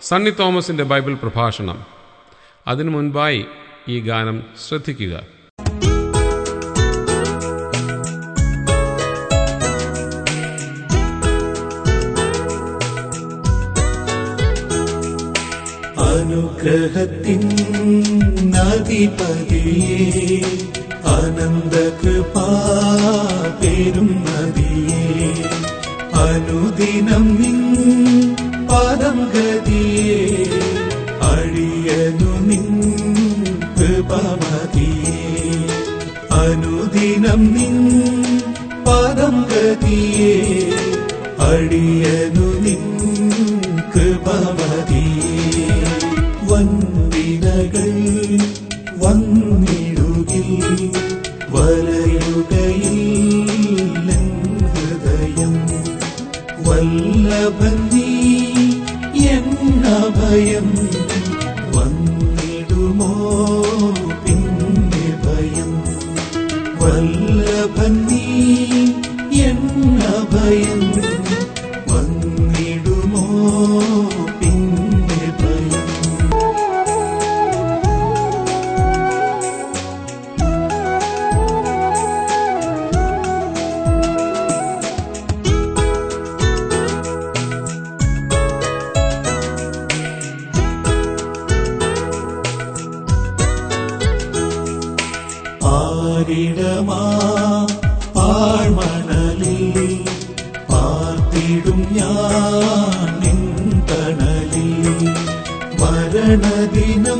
സണ്ണി തോമസിന്റെ ബൈബിൾ പ്രഭാഷണം അതിനു മുൻപായി ഈ ഗാനം ശ്രദ്ധിക്കുക അനുഗ്രഹത്തിൻ നദിപതിയെ അനന്തകൃപാ പെരും നദിയെ അനുദിനം നിൻ പദം ഗതിയെ അഴിയനു നിൻ കൃപമതിയെ അനുദിനം നിൻ പദം ഗതിയെ അഴിയനു നിൻ കൃപമതിയെ വന്ദിനകൾ വന്നിടുകിൽ വലയുകയിൽ എൻ ഹൃദയം വല്ലഭൻ നീ എന്നഭയം വന്നിടുമോ പിന്നെ ഭയം വല്ലഭൻ നീ എന്നഭയം വന്നിടുമോ പിന്നെ ഭയം ആരിടമാ പാഴ്മണലിൽ പാർത്തിടും ഞാൻ നിൻ തണലിൽ മരണദിനം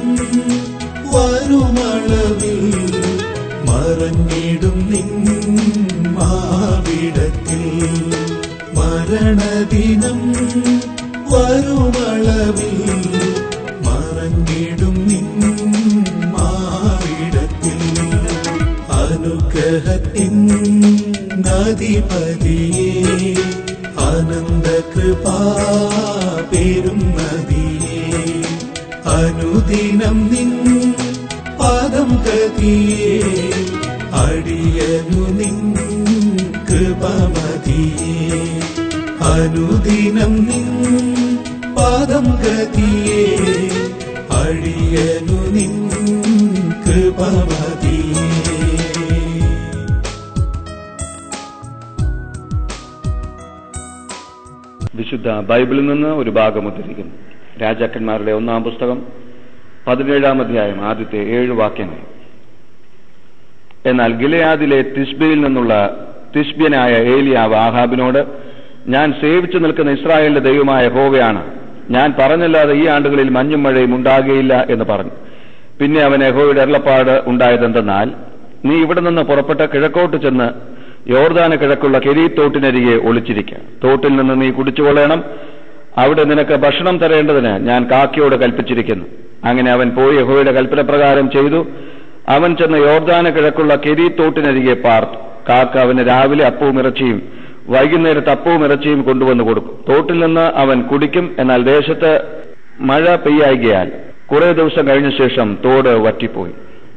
വരുമളവിൽ മറഞ്ഞിടും നിൻ മാവിടത്തിൽ മരണദിനം വരുമളവിൽ മറഞ്ഞിടും നിൻ മാവിടത്തിൽ അനുഗ്രഹത്തിൻ നദിപതിയെ ആനന്ദകൃപാ പെരും നദിയെ അനുദിനം നിൻ പാദം ഗതിയെ അടിയനു നിൻ കൃപമതിയെ അനുദിനം നിൻ പാദം ഗതിയെ അടിയനു നിൻ കൃപമതിയെ വിശുദ്ധ ബൈബിളിൽ നിന്ന് ഒരു ഭാഗം ഉദ്ധരിക്കുന്നു രാജാക്കന്മാരുടെ ഒന്നാം പുസ്തകം പതിനേഴാം അധ്യായം ആദ്യത്തെ ഏഴ് വാക്യങ്ങൾ എന്നാൽ ഗിലയാദിലെ തിസ്ബയിൽ നിന്നുള്ള തിസ്ബ്യനായ ഏലിയാവ് ആഹാബിനോട് ഞാൻ സേവിച്ചു നിൽക്കുന്ന ഇസ്രായേലിന്റെ ദൈവമായ ഹോവയാണ് ഞാൻ പറഞ്ഞല്ലാതെ ഈ ആണ്ടുകളിൽ മഞ്ഞും മഴയും ഉണ്ടാകുകയില്ല എന്ന് പറഞ്ഞു പിന്നെ അവൻ യഹോയുടെ അരുളപ്പാട് ഉണ്ടായതെന്തെന്നാൽ നീ ഇവിടെ നിന്ന് പുറപ്പെട്ട കിഴക്കോട്ട് ചെന്ന് യോർദാന് കിഴക്കുള്ള കെരീത്തോട്ടിനരികെ ഒളിച്ചിരിക്കുക തോട്ടിൽ നിന്ന് നീ കുടിച്ചുകൊള്ളണം അവിടെ നിനക്ക് ഭക്ഷണം തരേണ്ടതിന് ഞാൻ കാക്കയോട് കൽപ്പിച്ചിരിക്കുന്നു അങ്ങനെ അവൻ പോയി യഹോയുടെ കൽപ്പന പ്രകാരം ചെയ്തു അവൻ ചെന്ന് യോർദാന് കിഴക്കുള്ള കെരീത്തോട്ടിനരികെ പാർത്തു കാക്ക അവന് രാവിലെ അപ്പവും ഇറച്ചിയും വൈകുന്നേരത്ത് അപ്പവും ഇറച്ചിയും കൊണ്ടുവന്ന് കൊടുക്കും തോട്ടിൽ നിന്ന് അവൻ കുടിക്കും എന്നാൽ ദേശത്ത് മഴ പെയ്യായികയാൽ കുറെ ദിവസം കഴിഞ്ഞ ശേഷം തോട് വറ്റിപ്പോയി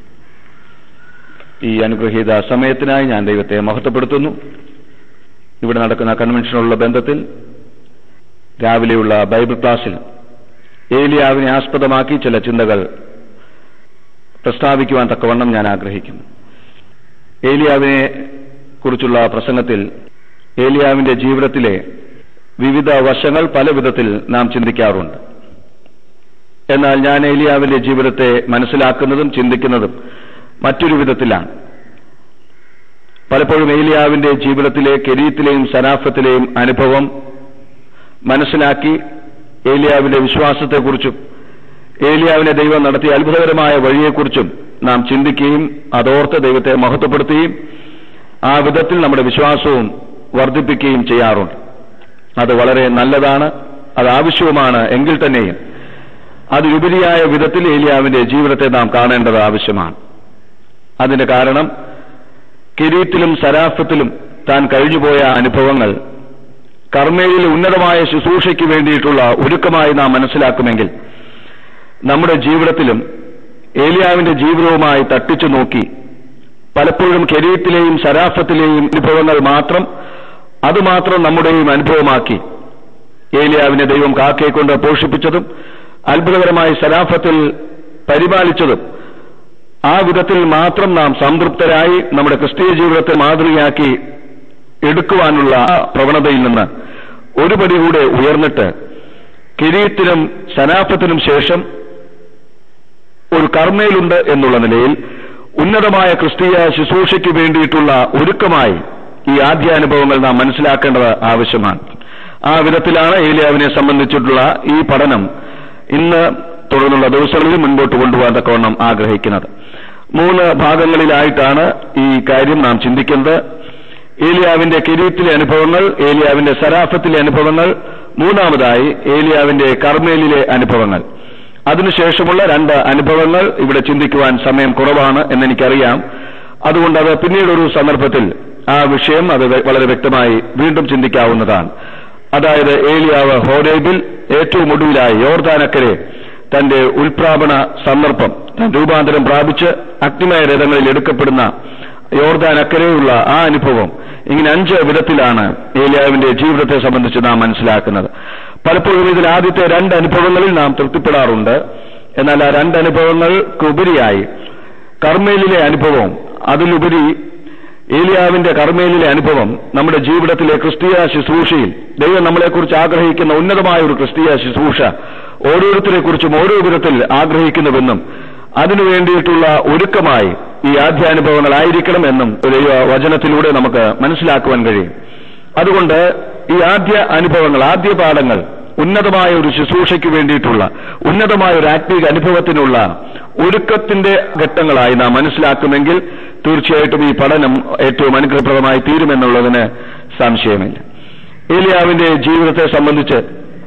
ഈ അനുഗ്രഹീത സമയത്തിനായി ഞാൻ ദൈവത്തെ മഹത്വപ്പെടുത്തുന്നു ഇവിടെ നടക്കുന്ന കൺവെൻഷനുള്ള ബന്ധത്തിൽ രാവിലെയുള്ള ബൈബിൾ ക്ലാസ്സിൽ ഏലിയാവിനെ ആസ്പദമാക്കി ചില ചിന്തകൾ പ്രസ്താവിക്കുവാൻ തക്കവണ്ണം ഞാൻ ആഗ്രഹിക്കുന്നു ഏലിയാവിനെ കുറിച്ചുള്ള പ്രസംഗത്തിൽ ഏലിയാവിന്റെ ജീവിതത്തിലെ വിവിധ വശങ്ങൾ പല വിധത്തിൽ നാം ചിന്തിക്കാറുണ്ട് എന്നാൽ ഞാൻ ഏലിയാവിന്റെ ജീവിതത്തെ മനസ്സിലാക്കുന്നതും ചിന്തിക്കുന്നതും മറ്റൊരു വിധത്തിലാണ് പലപ്പോഴും ഏലിയാവിന്റെ ജീവിതത്തിലെ കെരീത്തിലെയും സനാഫത്തിലെയും അനുഭവം മനസ്സിലാക്കി ഏലിയാവിന്റെ വിശ്വാസത്തെക്കുറിച്ചും ഏലിയാവിനെ ദൈവം നടത്തിയ അത്ഭുതകരമായ വഴിയെക്കുറിച്ചും നാം ചിന്തിക്കുകയും അതോർത്ത് ദൈവത്തെ മഹത്വപ്പെടുത്തുകയും ആ വിധത്തിൽ നമ്മുടെ വിശ്വാസവും വർദ്ധിപ്പിക്കുകയും ചെയ്യാറുണ്ട് അത് വളരെ നല്ലതാണ് അത് ആവശ്യവുമാണ് എങ്കിൽ തന്നെയും അതിലുപരിയായ വിധത്തിൽ ഏലിയാവിന്റെ ജീവിതത്തെ നാം കാണേണ്ടത് ആവശ്യമാണ് അതിന്റെ കാരണം കിരീത്തിലും സരാഫത്തിലും താൻ കഴിഞ്ഞുപോയ അനുഭവങ്ങൾ കർമ്മയിൽ ഉന്നതമായ ശുശ്രൂഷയ്ക്ക് വേണ്ടിയിട്ടുള്ള ഒരുക്കമായി നാം മനസ്സിലാക്കുമെങ്കിൽ നമ്മുടെ ജീവിതത്തിലും ഏലിയാവിന്റെ ജീവിതവുമായി തട്ടിച്ചു നോക്കി പലപ്പോഴും കെരീത്തിലെയും സരാഫത്തിലെയും അനുഭവങ്ങൾ മാത്രം അതുമാത്രം നമ്മുടെയും അനുഭവമാക്കി ഏലിയാവിനെ ദൈവം കാക്കയെ കൊണ്ട് പോഷിപ്പിച്ചതും അത്ഭുതകരമായി സലാഫത്തിൽ പരിപാലിച്ചതും ആ വിധത്തിൽ മാത്രം നാം സംതൃപ്തരായി നമ്മുടെ ക്രിസ്തീയ ജീവിതത്തെ മാതൃകയാക്കി എടുക്കുവാനുള്ള ആ പ്രവണതയിൽ നിന്ന് ഒരു പടി കൂടെ ഉയർന്നിട്ട് കിരീത്തിനും ശനാഫത്തിനും ശേഷം ഒരു കർമ്മയിലുണ്ട് എന്നുള്ള നിലയിൽ ഉന്നതമായ ക്രിസ്തീയ ശുശ്രൂഷയ്ക്ക് വേണ്ടിയിട്ടുള്ള ഒരുക്കമായി ഈ ആദ്യാനുഭവങ്ങൾ നാം മനസ്സിലാക്കേണ്ടത് ആവശ്യമാണ് ആ വിധത്തിലാണ് ഏലിയാവിനെ സംബന്ധിച്ചിട്ടുള്ള ഈ പഠനം ഇന്ന് തുടർന്നുള്ള ദിവസങ്ങളിൽ മുൻപോട്ട് കൊണ്ടുപോകാൻ തക്കവണ്ണം ആഗ്രഹിക്കുന്നത് മൂന്ന് ഭാഗങ്ങളിലായിട്ടാണ് ഈ കാര്യം നാം ചിന്തിക്കുന്നത് ഏലിയാവിന്റെ കിരീത്തിലെ അനുഭവങ്ങൾ ഏലിയാവിന്റെ സരാഫത്തിലെ അനുഭവങ്ങൾ മൂന്നാമതായി ഏലിയാവിന്റെ കർമ്മേലിലെ അനുഭവങ്ങൾ അതിനുശേഷമുള്ള രണ്ട് അനുഭവങ്ങൾ ഇവിടെ ചിന്തിക്കുവാൻ സമയം കുറവാണ് എന്നെനിക്കറിയാം അതുകൊണ്ട് അത് പിന്നീട് ഒരു സന്ദർഭത്തിൽ ആ വിഷയം അത് വെ- വളരെ വ്യക്തമായി വീണ്ടും ചിന്തിക്കാവുന്നതാണ് അതായത് ഏലിയാവ് ഹോരേബിൽ ഏറ്റവും ഒടുവിലായി യോർദാനക്കരെ തന്റെ ഉൽപ്രാപണ സന്ദർഭം താൻ രൂപാന്തരം പ്രാപിച്ച് അഗ്നിമയ രഥങ്ങളിൽ എടുക്കപ്പെടുന്ന യോർദാൻ അക്കരെയുള്ള ആ അനുഭവം ഇങ്ങനെ അഞ്ച് വിധത്തിലാണ് ഏലിയാവിന്റെ ജീവിതത്തെ സംബന്ധിച്ച് നാം മനസ്സിലാക്കുന്നത് പലപ്പോഴും ഇതിൽ ആദ്യത്തെ രണ്ട് അനുഭവങ്ങളിൽ നാം തൃപ്തിപ്പെടാറുണ്ട് എന്നാൽ ആ രണ്ട് അനുഭവങ്ങൾക്ക് ഉപരിയായി കർമ്മേലിലെ അനുഭവം അതിലുപരി ഏലിയാവിന്റെ കർമ്മേലിലെ അനുഭവം നമ്മുടെ ജീവിതത്തിലെ ക്രിസ്തീയ ശുശ്രൂഷയിൽ ദൈവം നമ്മളെക്കുറിച്ച് ആഗ്രഹിക്കുന്ന ഉന്നതമായ ഒരു ക്രിസ്തീയ ശുശ്രൂഷ ഓരോരുത്തരെ കുറിച്ചും ഓരോ വിധത്തിൽ ആഗ്രഹിക്കുന്നുവെന്നും അതിനു വേണ്ടിയിട്ടുള്ള ഒരുക്കമായി ഈ ആദ്യാനുഭവങ്ങളായിരിക്കണം എന്നും ദൈവ വചനത്തിലൂടെ നമുക്ക് മനസ്സിലാക്കുവാൻ കഴിയും അതുകൊണ്ട് ഈ ആദ്യ അനുഭവങ്ങൾ ആദ്യ പാഠങ്ങൾ ഉന്നതമായ ഒരു ശുശ്രൂഷയ്ക്ക് വേണ്ടിയിട്ടുള്ള ഉന്നതമായ ഒരു ആത്മീക അനുഭവത്തിനുള്ള ഒരുക്കത്തിന്റെ ഘട്ടങ്ങളായി നാം മനസ്സിലാക്കുമെങ്കിൽ തീർച്ചയായിട്ടും ഈ പഠനം ഏറ്റവും അനുഗ്രഹപ്രദമായി തീരുമെന്നുള്ളതിന് സംശയമില്ല ഏലിയാവിന്റെ ജീവിതത്തെ സംബന്ധിച്ച്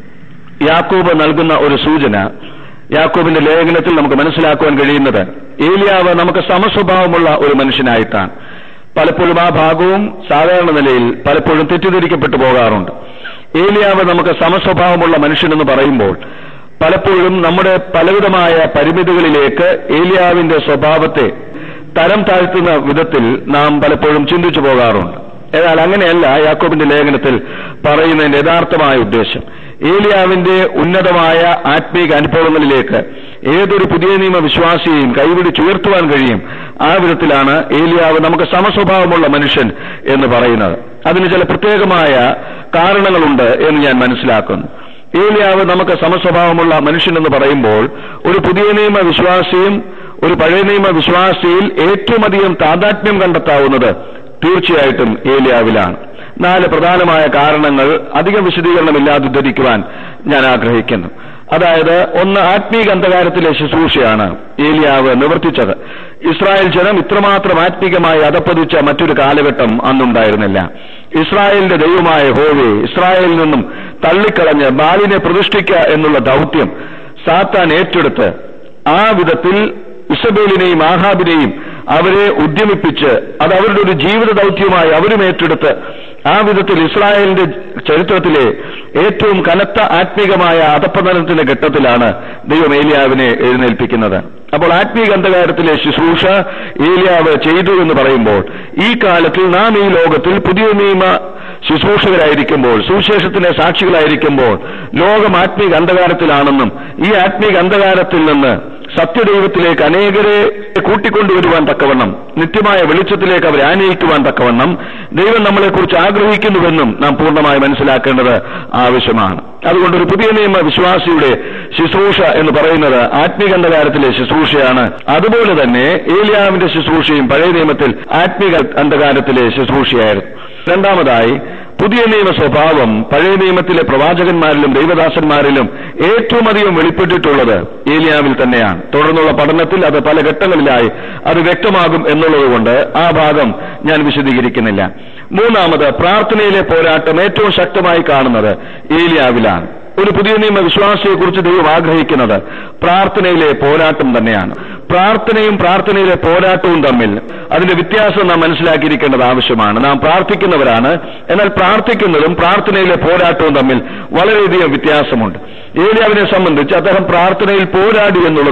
യാക്കോബ് നൽകുന്ന ഒരു സൂചന യാക്കോബിന്റെ ലേഖനത്തിൽ നമുക്ക് മനസ്സിലാക്കുവാൻ കഴിയുന്നത് ഏലിയാവ് നമുക്ക് സമസ്വഭാവമുള്ള ഒരു മനുഷ്യനായിട്ടാണ് പലപ്പോഴും ആ ഭാഗവും സാധാരണ നിലയിൽ പലപ്പോഴും തെറ്റിദ്ധരിക്കപ്പെട്ടു പോകാറുണ്ട് ഏലിയാവ് നമുക്ക് സമസ്വഭാവമുള്ള മനുഷ്യനെന്ന് പറയുമ്പോൾ പലപ്പോഴും നമ്മുടെ പലവിധമായ പരിമിതികളിലേക്ക് ഏലിയാവിന്റെ സ്വഭാവത്തെ തരം താഴ്ത്തുന്ന വിധത്തിൽ നാം പലപ്പോഴും ചിന്തിച്ചു പോകാറുണ്ട് എന്നാൽ അങ്ങനെയല്ല യാക്കോബിന്റെ ലേഖനത്തിൽ പറയുന്നതിന്റെ യഥാർത്ഥമായ ഉദ്ദേശം ഏലിയാവിന്റെ ഉന്നതമായ ആത്മീക അനുഭവങ്ങളിലേക്ക് ഏതൊരു പുതിയ നിയമ വിശ്വാസിയെയും കൈപിടിച്ചുയർത്തുവാൻ കഴിയും ആ വിധത്തിലാണ് ഏലിയാവ് നമുക്ക് സമസ്വഭാവമുള്ള മനുഷ്യൻ എന്ന് പറയുന്നത് അതിന് ചില പ്രത്യേകമായ കാരണങ്ങളുണ്ട് എന്ന് ഞാൻ മനസ്സിലാക്കുന്നു ഏലിയാവ് നമുക്ക് സമസ്വഭാവമുള്ള മനുഷ്യൻ എന്ന് പറയുമ്പോൾ ഒരു പുതിയ നിയമ വിശ്വാസിയും ഒരു പഴയ നിയമ വിശ്വാസിയിൽ ഏറ്റവും അധികം താതാത്മ്യം കണ്ടെത്താവുന്നത് തീർച്ചയായിട്ടും ഏലിയാവിലാണ് നാല് പ്രധാനമായ കാരണങ്ങൾ അധികം വിശദീകരണമില്ലാതെ ഉദ്ധരിക്കുവാൻ ഞാൻ ആഗ്രഹിക്കുന്നു അതായത് ഒന്ന് ആത്മീക അന്ധകാരത്തിലെ ശുശ്രൂഷയാണ് ഏലിയാവ് നിവർത്തിച്ചത് ഇസ്രായേൽ ജനം ഇത്രമാത്രം ആത്മീകമായി അധപ്പതിച്ച മറ്റൊരു കാലഘട്ടം അന്നുണ്ടായിരുന്നില്ല ഇസ്രായേലിന്റെ ദൈവമായ ഹോവെ ഇസ്രായേലിൽ നിന്നും തള്ളിക്കളഞ്ഞ് ബാലിനെ പ്രതിഷ്ഠിക്കുക എന്നുള്ള ദൗത്യം സാത്താൻ ഏറ്റെടുത്ത് ആ വിധത്തിൽ ഇസബേലിനെയും ആഹാബിനെയും അവരെ ഉദ്യമിപ്പിച്ച് അത് അവരുടെ ഒരു ജീവിത ദൗത്യമായി അവരും ഏറ്റെടുത്ത് ആ വിധത്തിൽ ഇസ്രായേലിന്റെ ചരിത്രത്തിലെ ഏറ്റവും കനത്ത ആത്മീകമായ അധപ്പതനത്തിന്റെ ഘട്ടത്തിലാണ് ദൈവം ഏലിയാവിനെ എഴുന്നേൽപ്പിക്കുന്നത് അപ്പോൾ ആത്മീക അന്ധകാരത്തിലെ ശുശ്രൂഷ ഏലിയാവ് ചെയ്തു എന്ന് പറയുമ്പോൾ ഈ കാലത്തിൽ നാം ഈ ലോകത്തിൽ പുതിയ നിയമ ശുശ്രൂഷകരായിരിക്കുമ്പോൾ സുവിശേഷത്തിന്റെ സാക്ഷികളായിരിക്കുമ്പോൾ ലോകം ആത്മീക അന്ധകാരത്തിലാണെന്നും ഈ ആത്മീക അന്ധകാരത്തിൽ നിന്ന് സത്യദൈവത്തിലേക്ക് അനേകരെ കൂട്ടിക്കൊണ്ടുവരുവാൻ തക്കവണ്ണം നിത്യമായ വെളിച്ചത്തിലേക്ക് അവരെ ആനയിക്കുവാൻ തക്കവണ്ണം ദൈവം നമ്മളെക്കുറിച്ച് ആഗ്രഹിക്കുന്നുവെന്നും നാം പൂർണ്ണമായി മനസ്സിലാക്കേണ്ടത് ആവശ്യമാണ് അതുകൊണ്ട് ഒരു പുതിയ നിയമ വിശ്വാസിയുടെ ശുശ്രൂഷ എന്ന് പറയുന്നത് ആത്മീക അന്ധകാരത്തിലെ ശുശ്രൂഷയാണ് അതുപോലെ തന്നെ ഏലിയാവിന്റെ ശുശ്രൂഷയും പഴയ നിയമത്തിൽ ആത്മീക അന്ധകാരത്തിലെ ശുശ്രൂഷയായിരുന്നു രണ്ടാമതായി പുതിയ നിയമ സ്വഭാവം പഴയ നിയമത്തിലെ പ്രവാചകന്മാരിലും ദൈവദാസന്മാരിലും ഏറ്റവും അധികം വെളിപ്പെട്ടിട്ടുള്ളത് ഏലിയാവിൽ തന്നെയാണ് തുടർന്നുള്ള പഠനത്തിൽ അത് പല ഘട്ടങ്ങളിലായി അത് വ്യക്തമാകും എന്നുള്ളതുകൊണ്ട് ആ ഭാഗം ഞാൻ വിശദീകരിക്കുന്നില്ല മൂന്നാമത് പ്രാർത്ഥനയിലെ പോരാട്ടം ഏറ്റവും ശക്തമായി കാണുന്നത് ഏലിയാവിലാണ് ഒരു പുതിയ നിയമ വിശ്വാസിയെക്കുറിച്ച് ദൈവം ആഗ്രഹിക്കുന്നത് പ്രാർത്ഥനയിലെ പോരാട്ടം തന്നെയാണ് പ്രാർത്ഥനയും പ്രാർത്ഥനയിലെ പോരാട്ടവും തമ്മിൽ അതിന്റെ വ്യത്യാസം നാം മനസ്സിലാക്കിയിരിക്കേണ്ടത് ആവശ്യമാണ് നാം പ്രാർത്ഥിക്കുന്നവരാണ് എന്നാൽ പ്രാർത്ഥിക്കുന്നതും പ്രാർത്ഥനയിലെ പോരാട്ടവും തമ്മിൽ വളരെയധികം വ്യത്യാസമുണ്ട് ഏലിയാവിനെ സംബന്ധിച്ച് അദ്ദേഹം പ്രാർത്ഥനയിൽ പോരാടി എന്നുള്ളത്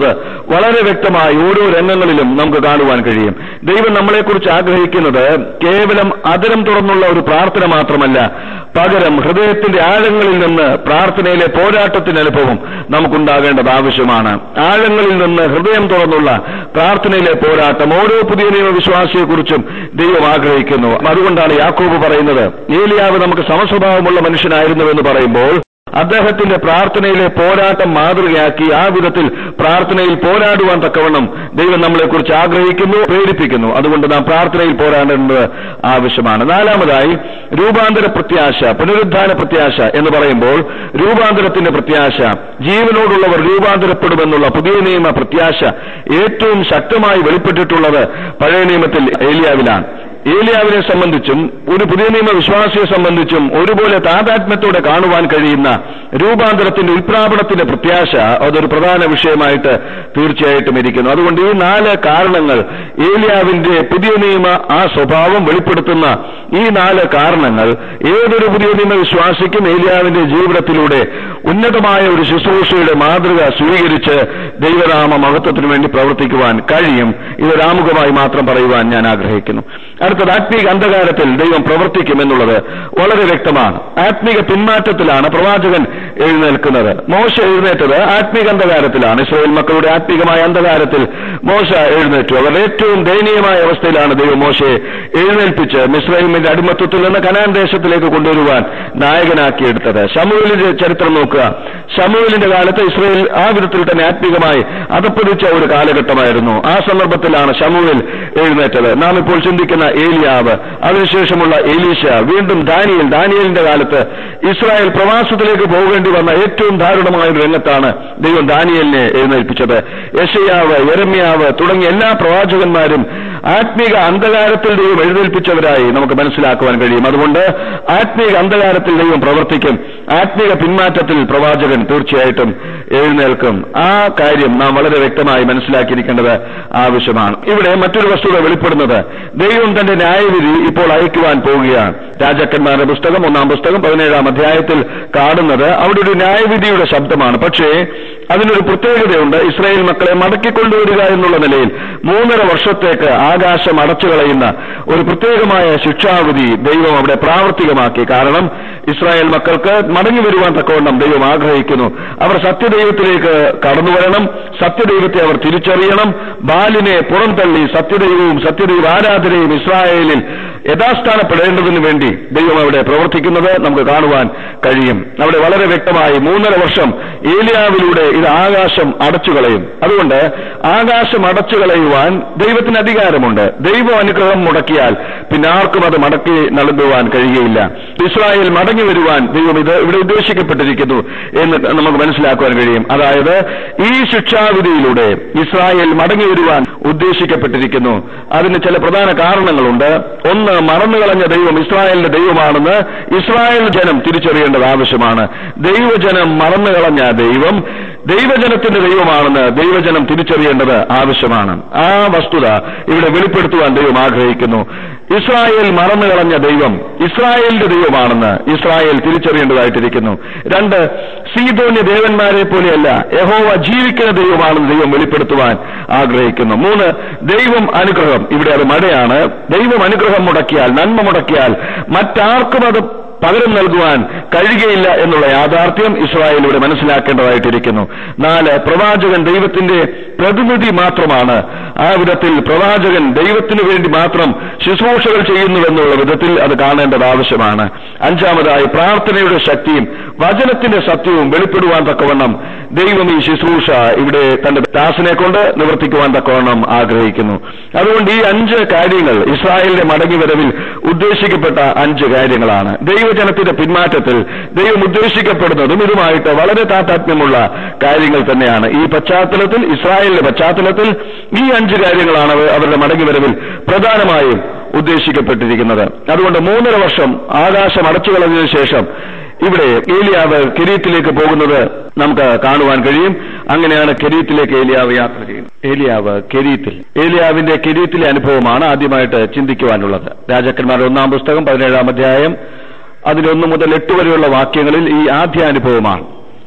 വളരെ വ്യക്തമായി ഓരോ രംഗങ്ങളിലും നമുക്ക് കാണുവാൻ കഴിയും ദൈവം നമ്മളെക്കുറിച്ച് ആഗ്രഹിക്കുന്നത് കേവലം അതരം തുറന്നുള്ള ഒരു പ്രാർത്ഥന മാത്രമല്ല പകരം ഹൃദയത്തിന്റെ ആഴങ്ങളിൽ നിന്ന് പ്രാർത്ഥനയിലെ പോരാട്ടത്തിന്റെ അനുഭവം നമുക്കുണ്ടാകേണ്ടത് ആവശ്യമാണ് ആഴങ്ങളിൽ നിന്ന് ഹൃദയം തുറന്നുള്ള പ്രാർത്ഥനയിലെ പോരാട്ടം ഓരോ പുതിയ നിയമവിശ്വാസിയെക്കുറിച്ചും ദൈവം ആഗ്രഹിക്കുന്നു അതുകൊണ്ടാണ് യാക്കോബ് പറയുന്നത് ഏലിയാവ് നമുക്ക് സമസ്വഭാവമുള്ള മനുഷ്യനായിരുന്നുവെന്ന് പറയുമ്പോൾ അദ്ദേഹത്തിന്റെ പ്രാർത്ഥനയിലെ പോരാട്ടം മാതൃകയാക്കി ആ വിധത്തിൽ പ്രാർത്ഥനയിൽ പോരാടുവാൻ തക്കവണ്ണം ദൈവം നമ്മളെക്കുറിച്ച് ആഗ്രഹിക്കുന്നു പ്രേരിപ്പിക്കുന്നു അതുകൊണ്ട് നാം പ്രാർത്ഥനയിൽ പോരാടേണ്ടത് ആവശ്യമാണ് നാലാമതായി രൂപാന്തര പ്രത്യാശ പുനരുദ്ധാന പ്രത്യാശ എന്ന് പറയുമ്പോൾ രൂപാന്തരത്തിന്റെ പ്രത്യാശ ജീവനോടുള്ളവർ രൂപാന്തരപ്പെടുമെന്നുള്ള പുതിയ നിയമ പ്രത്യാശ ഏറ്റവും ശക്തമായി വെളിപ്പെട്ടിട്ടുള്ളത് പഴയ നിയമത്തിൽ ഏലിയാവിലാണ് ഏലിയാവിനെ സംബന്ധിച്ചും ഒരു പുതിയ നിയമ വിശ്വാസിയെ സംബന്ധിച്ചും ഒരുപോലെ താതാത്മ്യത്തോടെ കാണുവാൻ കഴിയുന്ന രൂപാന്തരത്തിന്റെ ഉത്പ്രാപണത്തിന്റെ പ്രത്യാശ അതൊരു പ്രധാന വിഷയമായിട്ട് തീർച്ചയായിട്ടും ഇരിക്കുന്നു അതുകൊണ്ട് ഈ നാല് കാരണങ്ങൾ ഏലിയാവിന്റെ പുതിയ നിയമ ആ സ്വഭാവം വെളിപ്പെടുത്തുന്ന ഈ നാല് കാരണങ്ങൾ ഏതൊരു പുതിയ നിയമ വിശ്വാസിക്കും ഏലിയാവിന്റെ ജീവിതത്തിലൂടെ ഉന്നതമായ ഒരു ശുശ്രൂഷയുടെ മാതൃക സ്വീകരിച്ച് ദൈവനാമ മഹത്വത്തിനു വേണ്ടി പ്രവർത്തിക്കുവാൻ കഴിയും ഇതൊരാമുഖമായി മാത്രം പറയുവാൻ ഞാൻ ആഗ്രഹിക്കുന്നു അടുത്തത് ആത്മീക അന്ധകാരത്തിൽ ദൈവം പ്രവർത്തിക്കും എന്നുള്ളത് വളരെ വ്യക്തമാണ് ആത്മീക പിന്മാറ്റത്തിലാണ് പ്രവാചകൻ എഴുന്നേൽക്കുന്നത് മോശ എഴുന്നേറ്റത് ആത്മീക അന്ധകാരത്തിലാണ് ഇസ്രായേൽ മക്കളുടെ ആത്മീകമായ അന്ധകാരത്തിൽ മോശ എഴുന്നേറ്റു അവർ ഏറ്റവും ദയനീയമായ അവസ്ഥയിലാണ് ദൈവം മോശയെ എഴുന്നേൽപ്പിച്ച് മിസ്രൈമിന്റെ അടിമത്വത്തിൽ നിന്ന് കനാൻ ദേശത്തിലേക്ക് കൊണ്ടുവരുവാൻ നായകനാക്കിയെടുത്തത് ഷമുവേലിന്റെ ചരിത്രം നോക്കുക ഷമുവേലിന്റെ കാലത്ത് ഇസ്രയേൽ ആ വിധത്തിൽ തന്നെ ആത്മീകമായി അതപ്പതിച്ച ഒരു കാലഘട്ടമായിരുന്നു ആ സന്ദർഭത്തിലാണ് ഷമുവേൽ എഴുന്നേറ്റത് നാം ഇപ്പോൾ ചിന്തിക്കുന്ന ഏലിയാവ് അതിനുശേഷമുള്ള എലീശ വീണ്ടും ദാനിയൽ ദാനിയലിന്റെ കാലത്ത് ഇസ്രായേൽ പ്രവാസത്തിലേക്ക് പോകേണ്ടി വന്ന ഏറ്റവും ദാരുണമായ ഒരു രംഗത്താണ് ദൈവം ദാനിയലിനെ എഴുന്നേൽപ്പിച്ചത് യശയാവ് യരമ്യാവ് തുടങ്ങിയ എല്ലാ പ്രവാചകന്മാരും ആത്മീക അന്ധകാരത്തിൽ ദൈവം എഴുന്നേൽപ്പിച്ചവരായി നമുക്ക് മനസ്സിലാക്കുവാൻ കഴിയും അതുകൊണ്ട് ആത്മീക അന്ധകാരത്തിൽ ദൈവം പ്രവർത്തിക്കും ആത്മീക പിന്മാറ്റത്തിൽ പ്രവാചകൻ തീർച്ചയായിട്ടും എഴുന്നേൽക്കും ആ കാര്യം നാം വളരെ വ്യക്തമായി മനസ്സിലാക്കിയിരിക്കേണ്ടത് ആവശ്യമാണ് ഇവിടെ മറ്റൊരു വസ്തുത വെളിപ്പെടുന്നത് ദൈവം തന്റെ ന്യായവിധി ഇപ്പോൾ അയക്കുവാൻ പോവുകയാണ് രാജാക്കന്മാരുടെ പുസ്തകം ഒന്നാം പുസ്തകം പതിനേഴാം അധ്യായത്തിൽ കാണുന്നത് അവിടെ ഒരു ന്യായവിധിയുടെ ശബ്ദമാണ് പക്ഷേ അതിനൊരു പ്രത്യേകതയുണ്ട് ഇസ്രായേൽ മക്കളെ മടക്കിക്കൊണ്ടുവരിക എന്നുള്ള നിലയിൽ മൂന്നര വർഷത്തേക്ക് ആകാശം അടച്ചു കളയുന്ന ഒരു പ്രത്യേകമായ ശിക്ഷാവിധി ദൈവം അവിടെ പ്രാവർത്തികമാക്കി കാരണം ഇസ്രായേൽ മക്കൾക്ക് മടങ്ങി വരുവാൻ തക്കവണ്ണം ദൈവം ആഗ്രഹിക്കുന്നു അവർ സത്യദൈവത്തിലേക്ക് കടന്നു വരണം സത്യദൈവത്തെ അവർ തിരിച്ചറിയണം ബാലിനെ പുറംതള്ളി സത്യദൈവവും സത്യദൈവ ആരാധനയും ഇസ്രായേലിൽ യഥാസ്ഥാനപ്പെടേണ്ടതിനു വേണ്ടി ദൈവം അവിടെ പ്രവർത്തിക്കുന്നത് നമുക്ക് കാണുവാൻ കഴിയും അവിടെ വളരെ വ്യക്തമായി മൂന്നര വർഷം ഏലിയാവിലൂടെ ഇത് ആകാശം അടച്ചുകളയും അതുകൊണ്ട് ആകാശം അടച്ചുകളയുവാൻ ദൈവത്തിന് അധികാരമുണ്ട് ദൈവം അനുഗ്രഹം മുടക്കിയാൽ പിന്നെ ആർക്കും അത് മടക്കി നൽകുവാൻ കഴിയുകയില്ല ഇസ്രായേൽ മടങ്ങി വരുവാൻ ദൈവം ഇത് ഇവിടെ ഉദ്ദേശിക്കപ്പെട്ടിരിക്കുന്നു എന്ന് നമുക്ക് മനസ്സിലാക്കുവാൻ കഴിയും അതായത് ഈ ശിക്ഷാവിധിയിലൂടെ ഇസ്രായേൽ മടങ്ങി വരുവാൻ ഉദ്ദേശിക്കപ്പെട്ടിരിക്കുന്നു അതിന് ചില പ്രധാന കാരണങ്ങളുണ്ട് ഒന്ന് മറന്നുകളഞ്ഞ ദൈവം ഇസ്രായേലിന്റെ ദൈവമാണെന്ന് ഇസ്രായേൽ ജനം തിരിച്ചറിയേണ്ടത് ആവശ്യമാണ് ദൈവജനം മറന്നുകളഞ്ഞ ദൈവം ദൈവജനത്തിന്റെ ദൈവമാണെന്ന് ദൈവജനം തിരിച്ചറിയേണ്ടത് ആവശ്യമാണ് ആ വസ്തുത ഇവിടെ വെളിപ്പെടുത്തുവാൻ ദൈവം ആഗ്രഹിക്കുന്നു ഇസ്രായേൽ മറന്നുകളഞ്ഞ ദൈവം ഇസ്രായേലിന്റെ ദൈവമാണെന്ന് ഇസ്രായേൽ തിരിച്ചറിയേണ്ടതായിട്ടിരിക്കുന്നു രണ്ട് സീതോന്യ ദേവന്മാരെ പോലെയല്ല യഹോവ ജീവിക്കുന്ന ദൈവമാണെന്ന് ദൈവം വെളിപ്പെടുത്തുവാൻ ആഗ്രഹിക്കുന്നു മൂന്ന് ദൈവം അനുഗ്രഹം ഇവിടെ അത് മഴയാണ് ദൈവം അനുഗ്രഹം മുടക്കിയാൽ നന്മ മുടക്കിയാൽ മറ്റാർക്കും അത് പകരം നൽകുവാൻ കഴിയുകയില്ല എന്നുള്ള യാഥാർത്ഥ്യം ഇസ്രായേൽ ഇവിടെ മനസ്സിലാക്കേണ്ടതായിട്ടിരിക്കുന്നു നാല് പ്രവാചകൻ ദൈവത്തിന്റെ പ്രതിനിധി മാത്രമാണ് ആ വിധത്തിൽ പ്രവാചകൻ ദൈവത്തിനു വേണ്ടി മാത്രം ശുശ്രൂഷകൾ ചെയ്യുന്നുവെന്നുള്ള വിധത്തിൽ അത് കാണേണ്ടത് ആവശ്യമാണ് അഞ്ചാമതായി പ്രാർത്ഥനയുടെ ശക്തിയും വചനത്തിന്റെ സത്യവും വെളിപ്പെടുവാൻ തക്കവണ്ണം ദൈവം ഈ ശുശ്രൂഷ ഇവിടെ തന്റെ ദാസനെ കൊണ്ട് നിവർത്തിക്കുവാൻ തക്കവണ്ണം ആഗ്രഹിക്കുന്നു അതുകൊണ്ട് ഈ അഞ്ച് കാര്യങ്ങൾ ഇസ്രായേലിന്റെ മടങ്ങിവരവിൽ ഉദ്ദേശിക്കപ്പെട്ട അഞ്ച് കാര്യങ്ങളാണ് ദൈവജനത്തിന്റെ പിന്മാറ്റത്തിൽ ദൈവം ഉദ്ദേശിക്കപ്പെടുന്നതും ഇതുമായിട്ട് വളരെ താതാത്മ്യമുള്ള കാര്യങ്ങൾ തന്നെയാണ് ഈ പശ്ചാത്തലത്തിൽ ഇസ്രായേലിന്റെ പശ്ചാത്തലത്തിൽ ഈ അഞ്ച് കാര്യങ്ങളാണ് അവ- അവരുടെ മടങ്ങിവരവിൽ പ്രധാനമായും ഉദ്ദേശിക്കപ്പെട്ടിരിക്കുന്നത് അതുകൊണ്ട് മൂന്നര വർഷം ആകാശം അടച്ചു കളഞ്ഞതിനു ശേഷം ഇവിടെ ഏലിയാവ് കെരീത്തിലേക്ക് പോകുന്നത് നമുക്ക് കാണുവാൻ കഴിയും അങ്ങനെയാണ് കെരീത്തിലേക്ക് ഏലിയാവ് യാത്ര ചെയ്യുന്നത് ഏലിയാവ് കെരീത്തിൽ ഏലിയാവിന്റെ കെരീത്തിലെ അനുഭവമാണ് ആദ്യമായിട്ട് ചിന്തിക്കുവാനുള്ളത് രാജാക്കന്മാരുടെ ഒന്നാം പുസ്തകം പതിനേഴാം അധ്യായം അതിൽ ഒന്ന് മുതൽ എട്ട് വരെയുള്ള വാക്യങ്ങളിൽ ഈ ആദ്യ അനുഭവമാണ്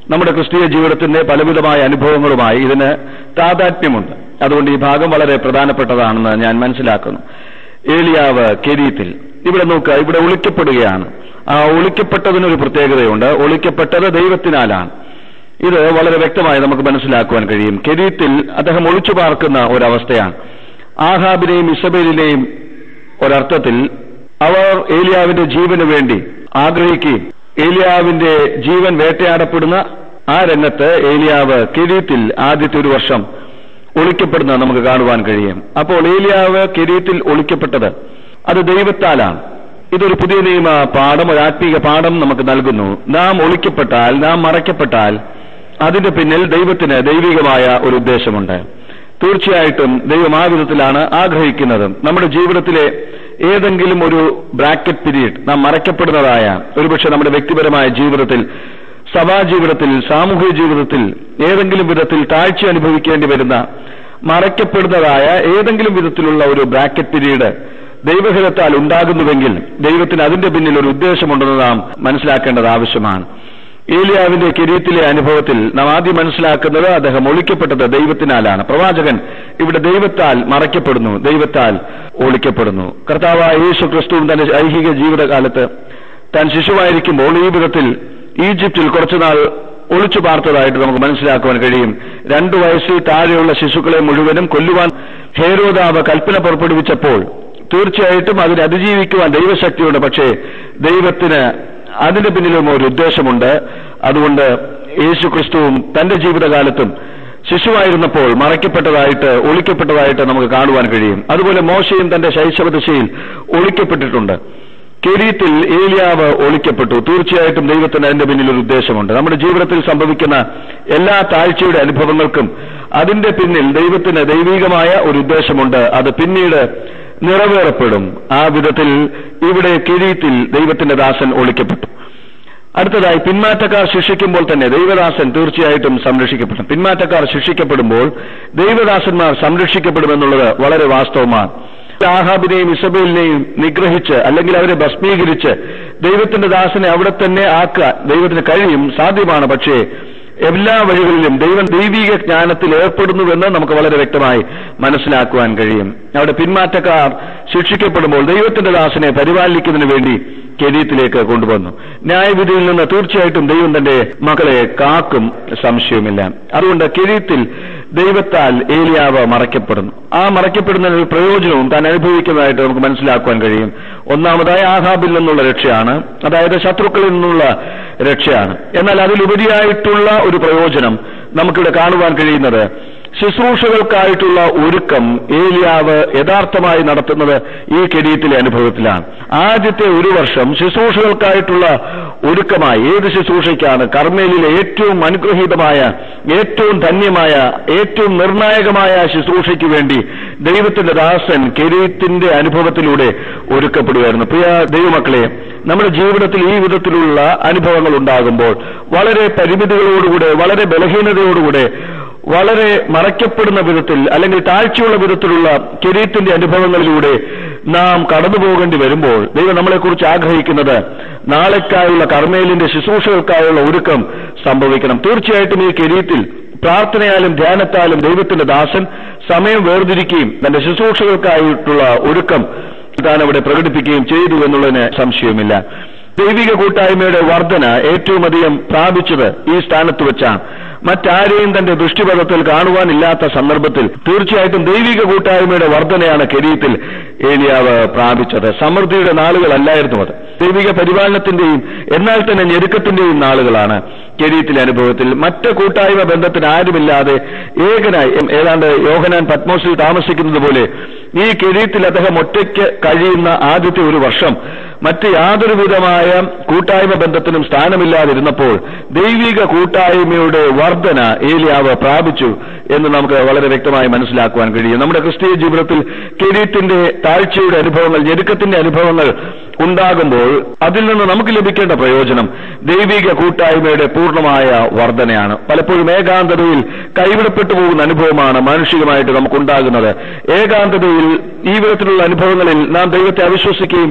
നമ്മുടെ ക്രിസ്തീയ ജീവിതത്തിന്റെ പലവിധമായ അനുഭവങ്ങളുമായി ഇതിന് താതാത്മ്യമുണ്ട് അതുകൊണ്ട് ഈ ഭാഗം വളരെ പ്രധാനപ്പെട്ടതാണെന്ന് ഞാൻ മനസ്സിലാക്കുന്നു ഏലിയാവ് കെരീത്തിൽ ഇവിടെ നോക്കുക ഇവിടെ ഒളിക്കപ്പെടുകയാണ് ആ ഒളിക്കപ്പെട്ടതിനൊരു പ്രത്യേകതയുണ്ട് ഒളിക്കപ്പെട്ടത് ദൈവത്തിനാലാണ് ഇത് വളരെ വ്യക്തമായി നമുക്ക് മനസ്സിലാക്കുവാൻ കഴിയും കെരീത്തിൽ അദ്ദേഹം ഒളിച്ചു പാർക്കുന്ന ഒരവസ്ഥയാണ് ആഹാബിനെയും ഇസബേലിനെയും ഒരർത്ഥത്തിൽ അവർ ഏലിയാവിന്റെ ജീവന് വേണ്ടി ആഗ്രഹിക്കുകയും ഏലിയാവിന്റെ ജീവൻ വേട്ടയാടപ്പെടുന്ന ആ രംഗത്ത് ഏലിയാവ് കെരീത്തിൽ ആദ്യത്തെ ഒരു വർഷം ഒളിക്കപ്പെടുന്നത് നമുക്ക് കാണുവാൻ കഴിയും അപ്പോൾ ഏലിയാവ് കെരീത്തിൽ ഒളിക്കപ്പെട്ടത് അത് ദൈവത്താലാണ് ഇതൊരു പുതിയ നിയമ പാഠം ഒരു ആത്മീക പാഠം നമുക്ക് നൽകുന്നു നാം ഒളിക്കപ്പെട്ടാൽ നാം മറയ്ക്കപ്പെട്ടാൽ അതിന്റെ പിന്നിൽ ദൈവത്തിന് ദൈവികമായ ഒരു ഉദ്ദേശമുണ്ട് തീർച്ചയായിട്ടും ദൈവം ആ വിധത്തിലാണ് ആഗ്രഹിക്കുന്നത് നമ്മുടെ ജീവിതത്തിലെ ഏതെങ്കിലും ഒരു ബ്രാക്കറ്റ് പീരീഡ് നാം മറയ്ക്കപ്പെടുന്നതായ ഒരുപക്ഷെ നമ്മുടെ വ്യക്തിപരമായ ജീവിതത്തിൽ സഭാജീവിതത്തിൽ സാമൂഹിക ജീവിതത്തിൽ ഏതെങ്കിലും വിധത്തിൽ താഴ്ച അനുഭവിക്കേണ്ടി വരുന്ന മറയ്ക്കപ്പെടുന്നതായ ഏതെങ്കിലും വിധത്തിലുള്ള ഒരു ബ്രാക്കറ്റ് പീരീഡ് ദൈവഹിതത്താൽ ഉണ്ടാകുന്നുവെങ്കിൽ ദൈവത്തിന് അതിന്റെ പിന്നിൽ ഒരു ഉദ്ദേശമുണ്ടെന്ന് നാം മനസ്സിലാക്കേണ്ടത് ആവശ്യമാണ് ഏലിയാവിന്റെ കിരീത്തിലെ അനുഭവത്തിൽ നാം ആദ്യം മനസ്സിലാക്കുന്നത് അദ്ദേഹം ഒളിക്കപ്പെട്ടത് ദൈവത്തിനാലാണ് പ്രവാചകൻ ഇവിടെ ദൈവത്താൽ മറയ്ക്കപ്പെടുന്നു ദൈവത്താൽ ഒളിക്കപ്പെടുന്നു കർത്താവായ യേശു ക്രിസ്തുവും തന്റെ ഐഹിക ജീവിതകാലത്ത് താൻ ശിശുവായിരിക്കുമ്പോൾ ഈ വിധത്തിൽ ഈജിപ്തിൽ കുറച്ചുനാൾ ഒളിച്ചു പാർത്തതായിട്ട് നമുക്ക് മനസ്സിലാക്കുവാൻ കഴിയും രണ്ടു വയസ്സിൽ താഴെയുള്ള ശിശുക്കളെ മുഴുവനും കൊല്ലുവാൻ ഹേരോദാവ് കൽപ്പന പുറപ്പെടുവിച്ചപ്പോൾ തീർച്ചയായിട്ടും അതിനെ അതിജീവിക്കുവാൻ ദൈവശക്തിയുണ്ട് പക്ഷേ ദൈവത്തിന് അതിന്റെ പിന്നിലും ഒരു ഉദ്ദേശമുണ്ട് അതുകൊണ്ട് യേശു ക്രിസ്തുവും തന്റെ ജീവിതകാലത്തും ശിശുവായിരുന്നപ്പോൾ മറയ്ക്കപ്പെട്ടതായിട്ട് ഒളിക്കപ്പെട്ടതായിട്ട് നമുക്ക് കാണുവാൻ കഴിയും അതുപോലെ മോശയും തന്റെ ശൈശവദശയിൽ ഒളിക്കപ്പെട്ടിട്ടുണ്ട് കെരീത്തിൽ ഏലിയാവ് ഒളിക്കപ്പെട്ടു തീർച്ചയായിട്ടും ദൈവത്തിന് അതിന്റെ പിന്നിൽ ഒരു ഉദ്ദേശമുണ്ട് നമ്മുടെ ജീവിതത്തിൽ സംഭവിക്കുന്ന എല്ലാ താഴ്ചയുടെ അനുഭവങ്ങൾക്കും അതിന്റെ പിന്നിൽ ദൈവത്തിന് ദൈവികമായ ഒരു ഉദ്ദേശമുണ്ട് അത് പിന്നീട് നിറവേറപ്പെടും ആ വിധത്തിൽ ഇവിടെ കിരീത്തിൽ ദൈവത്തിന്റെ ദാസൻ ഒളിക്കപ്പെട്ടു അടുത്തതായി പിന്മാറ്റക്കാർ ശിക്ഷിക്കുമ്പോൾ തന്നെ ദൈവദാസൻ തീർച്ചയായിട്ടും സംരക്ഷിക്കപ്പെടും പിന്മാറ്റക്കാർ ശിക്ഷിക്കപ്പെടുമ്പോൾ ദൈവദാസന്മാർ സംരക്ഷിക്കപ്പെടുമെന്നുള്ളത് വളരെ വാസ്തവമാണ് ആഹാബിനെയും ഇസബേലിനെയും നിഗ്രഹിച്ച് അല്ലെങ്കിൽ അവരെ ഭസ്മീകരിച്ച് ദൈവത്തിന്റെ ദാസനെ അവിടെ തന്നെ ആക്കുക ദൈവത്തിന് കഴിയും സാധ്യമാണ് പക്ഷേ എല്ലാ വഴികളിലും ദൈവം ദൈവിക ജ്ഞാനത്തിൽ ഏർപ്പെടുന്നുവെന്ന് നമുക്ക് വളരെ വ്യക്തമായി മനസ്സിലാക്കുവാൻ കഴിയും അവിടെ പിന്മാറ്റക്കാർ ശിക്ഷിക്കപ്പെടുമ്പോൾ ദൈവത്തിന്റെ ദാസനെ പരിപാലിക്കുന്നതിന് വേണ്ടി കെരീത്തിലേക്ക് കൊണ്ടുവന്നു ന്യായവിധിയിൽ നിന്ന് തീർച്ചയായിട്ടും ദൈവം തന്റെ മക്കളെ കാക്കും സംശയവുമില്ല അതുകൊണ്ട് കെരീത്തിൽ ദൈവത്താൽ ഏലിയാവ് മറയ്ക്കപ്പെടുന്നു ആ മറയ്ക്കപ്പെടുന്ന ഒരു പ്രയോജനവും താൻ അനുഭവിക്കുന്നതായിട്ട് നമുക്ക് മനസ്സിലാക്കുവാൻ കഴിയും ഒന്നാമതായി ആഹാബിൽ നിന്നുള്ള രക്ഷയാണ് അതായത് ശത്രുക്കളിൽ നിന്നുള്ള രക്ഷയാണ് എന്നാൽ അതിലുപരിയായിട്ടുള്ള ഒരു പ്രയോജനം നമുക്കിവിടെ കാണുവാൻ കഴിയുന്നത് ശുശ്രൂഷകൾക്കായിട്ടുള്ള ഒരുക്കം ഏലിയാവ് യഥാർത്ഥമായി നടത്തുന്നത് ഈ കെരീത്തിലെ അനുഭവത്തിലാണ് ആദ്യത്തെ ഒരു വർഷം ശുശ്രൂഷകൾക്കായിട്ടുള്ള ഒരുക്കമായി ഏത് ശുശ്രൂഷയ്ക്കാണ് കർമ്മേലിലെ ഏറ്റവും അനുഗ്രഹീതമായ ഏറ്റവും ധന്യമായ ഏറ്റവും നിർണായകമായ ശുശ്രൂഷയ്ക്ക് വേണ്ടി ദൈവത്തിന്റെ ദാസൻ കെരീത്തിന്റെ അനുഭവത്തിലൂടെ ഒരുക്കപ്പെടുകയായിരുന്നു പ്രിയ ദൈവമക്കളെ നമ്മുടെ ജീവിതത്തിൽ ഈ വിധത്തിലുള്ള അനുഭവങ്ങൾ ഉണ്ടാകുമ്പോൾ വളരെ പരിമിതികളോടുകൂടെ വളരെ ബലഹീനതയോടുകൂടെ വളരെ മറയ്ക്കപ്പെടുന്ന വിധത്തിൽ അല്ലെങ്കിൽ താഴ്ചയുള്ള വിധത്തിലുള്ള കിരീത്തിന്റെ അനുഭവങ്ങളിലൂടെ നാം കടന്നു പോകേണ്ടി വരുമ്പോൾ ദൈവം നമ്മളെക്കുറിച്ച് ആഗ്രഹിക്കുന്നത് നാളെക്കായുള്ള കർമ്മേലിന്റെ ശുശ്രൂഷകൾക്കായുള്ള ഒരുക്കം സംഭവിക്കണം തീർച്ചയായിട്ടും ഈ കിരീത്തിൽ പ്രാർത്ഥനയാലും ധ്യാനത്താലും ദൈവത്തിന്റെ ദാസൻ സമയം വേർതിരിക്കുകയും തന്റെ ശുശ്രൂഷകൾക്കായിട്ടുള്ള ഒരുക്കം താൻ അവിടെ പ്രകടിപ്പിക്കുകയും ചെയ്തു എന്നുള്ളതിന് സംശയവുമില്ല ദൈവിക കൂട്ടായ്മയുടെ വർധന ഏറ്റവും അധികം പ്രാപിച്ചത് ഈ സ്ഥാനത്ത് വെച്ചാണ് മറ്റാരെയും തന്റെ ദൃഷ്ടിപഥത്തിൽ കാണുവാനില്ലാത്ത സന്ദർഭത്തിൽ തീർച്ചയായിട്ടും ദൈവിക കൂട്ടായ്മയുടെ വർധനയാണ് കെരീത്തിൽ ഏലിയാവ് പ്രാപിച്ചത് സമൃദ്ധിയുടെ നാളുകളല്ലായിരുന്നു അത് ദൈവിക പരിപാലനത്തിന്റെയും എന്നാൽ തന്നെ ഞെരുക്കത്തിന്റെയും നാളുകളാണ് കെരീത്തിലെ അനുഭവത്തിൽ മറ്റ് കൂട്ടായ്മ ബന്ധത്തിന് ആരുമില്ലാതെ ഏകനായി ഏതാണ്ട് യോഹനാൻ പത്മോസിൽ താമസിക്കുന്നത് പോലെ ഈ കെരീത്തിൽ അദ്ദേഹം ഒറ്റയ്ക്ക് കഴിയുന്ന ആദ്യത്തെ ഒരു വർഷം മറ്റ് യാതൊരു വിധമായ കൂട്ടായ്മ ബന്ധത്തിനും സ്ഥാനമില്ലാതിരുന്നപ്പോൾ ദൈവിക കൂട്ടായ്മയുടെ വർധന ഏലിയാവ് പ്രാപിച്ചു എന്ന് നമുക്ക് വളരെ വ്യക്തമായി മനസ്സിലാക്കുവാൻ കഴിയും നമ്മുടെ ക്രിസ്തീയ ജീവിതത്തിൽ കിരീത്തിന്റെ താഴ്ചയുടെ അനുഭവങ്ങൾ ഞെരുക്കത്തിന്റെ അനുഭവങ്ങൾ ഉണ്ടാകുമ്പോൾ അതിൽ നിന്ന് നമുക്ക് ലഭിക്കേണ്ട പ്രയോജനം ദൈവിക കൂട്ടായ്മയുടെ പൂർണ്ണമായ വർധനയാണ് പലപ്പോഴും ഏകാന്തതയിൽ കൈവിടപ്പെട്ടു പോകുന്ന അനുഭവമാണ് മാനുഷികമായിട്ട് നമുക്കുണ്ടാകുന്നത് ഏകാന്തതയിൽ ഈ വിധത്തിലുള്ള അനുഭവങ്ങളിൽ നാം ദൈവത്തെ അവിശ്വസിക്കുകയും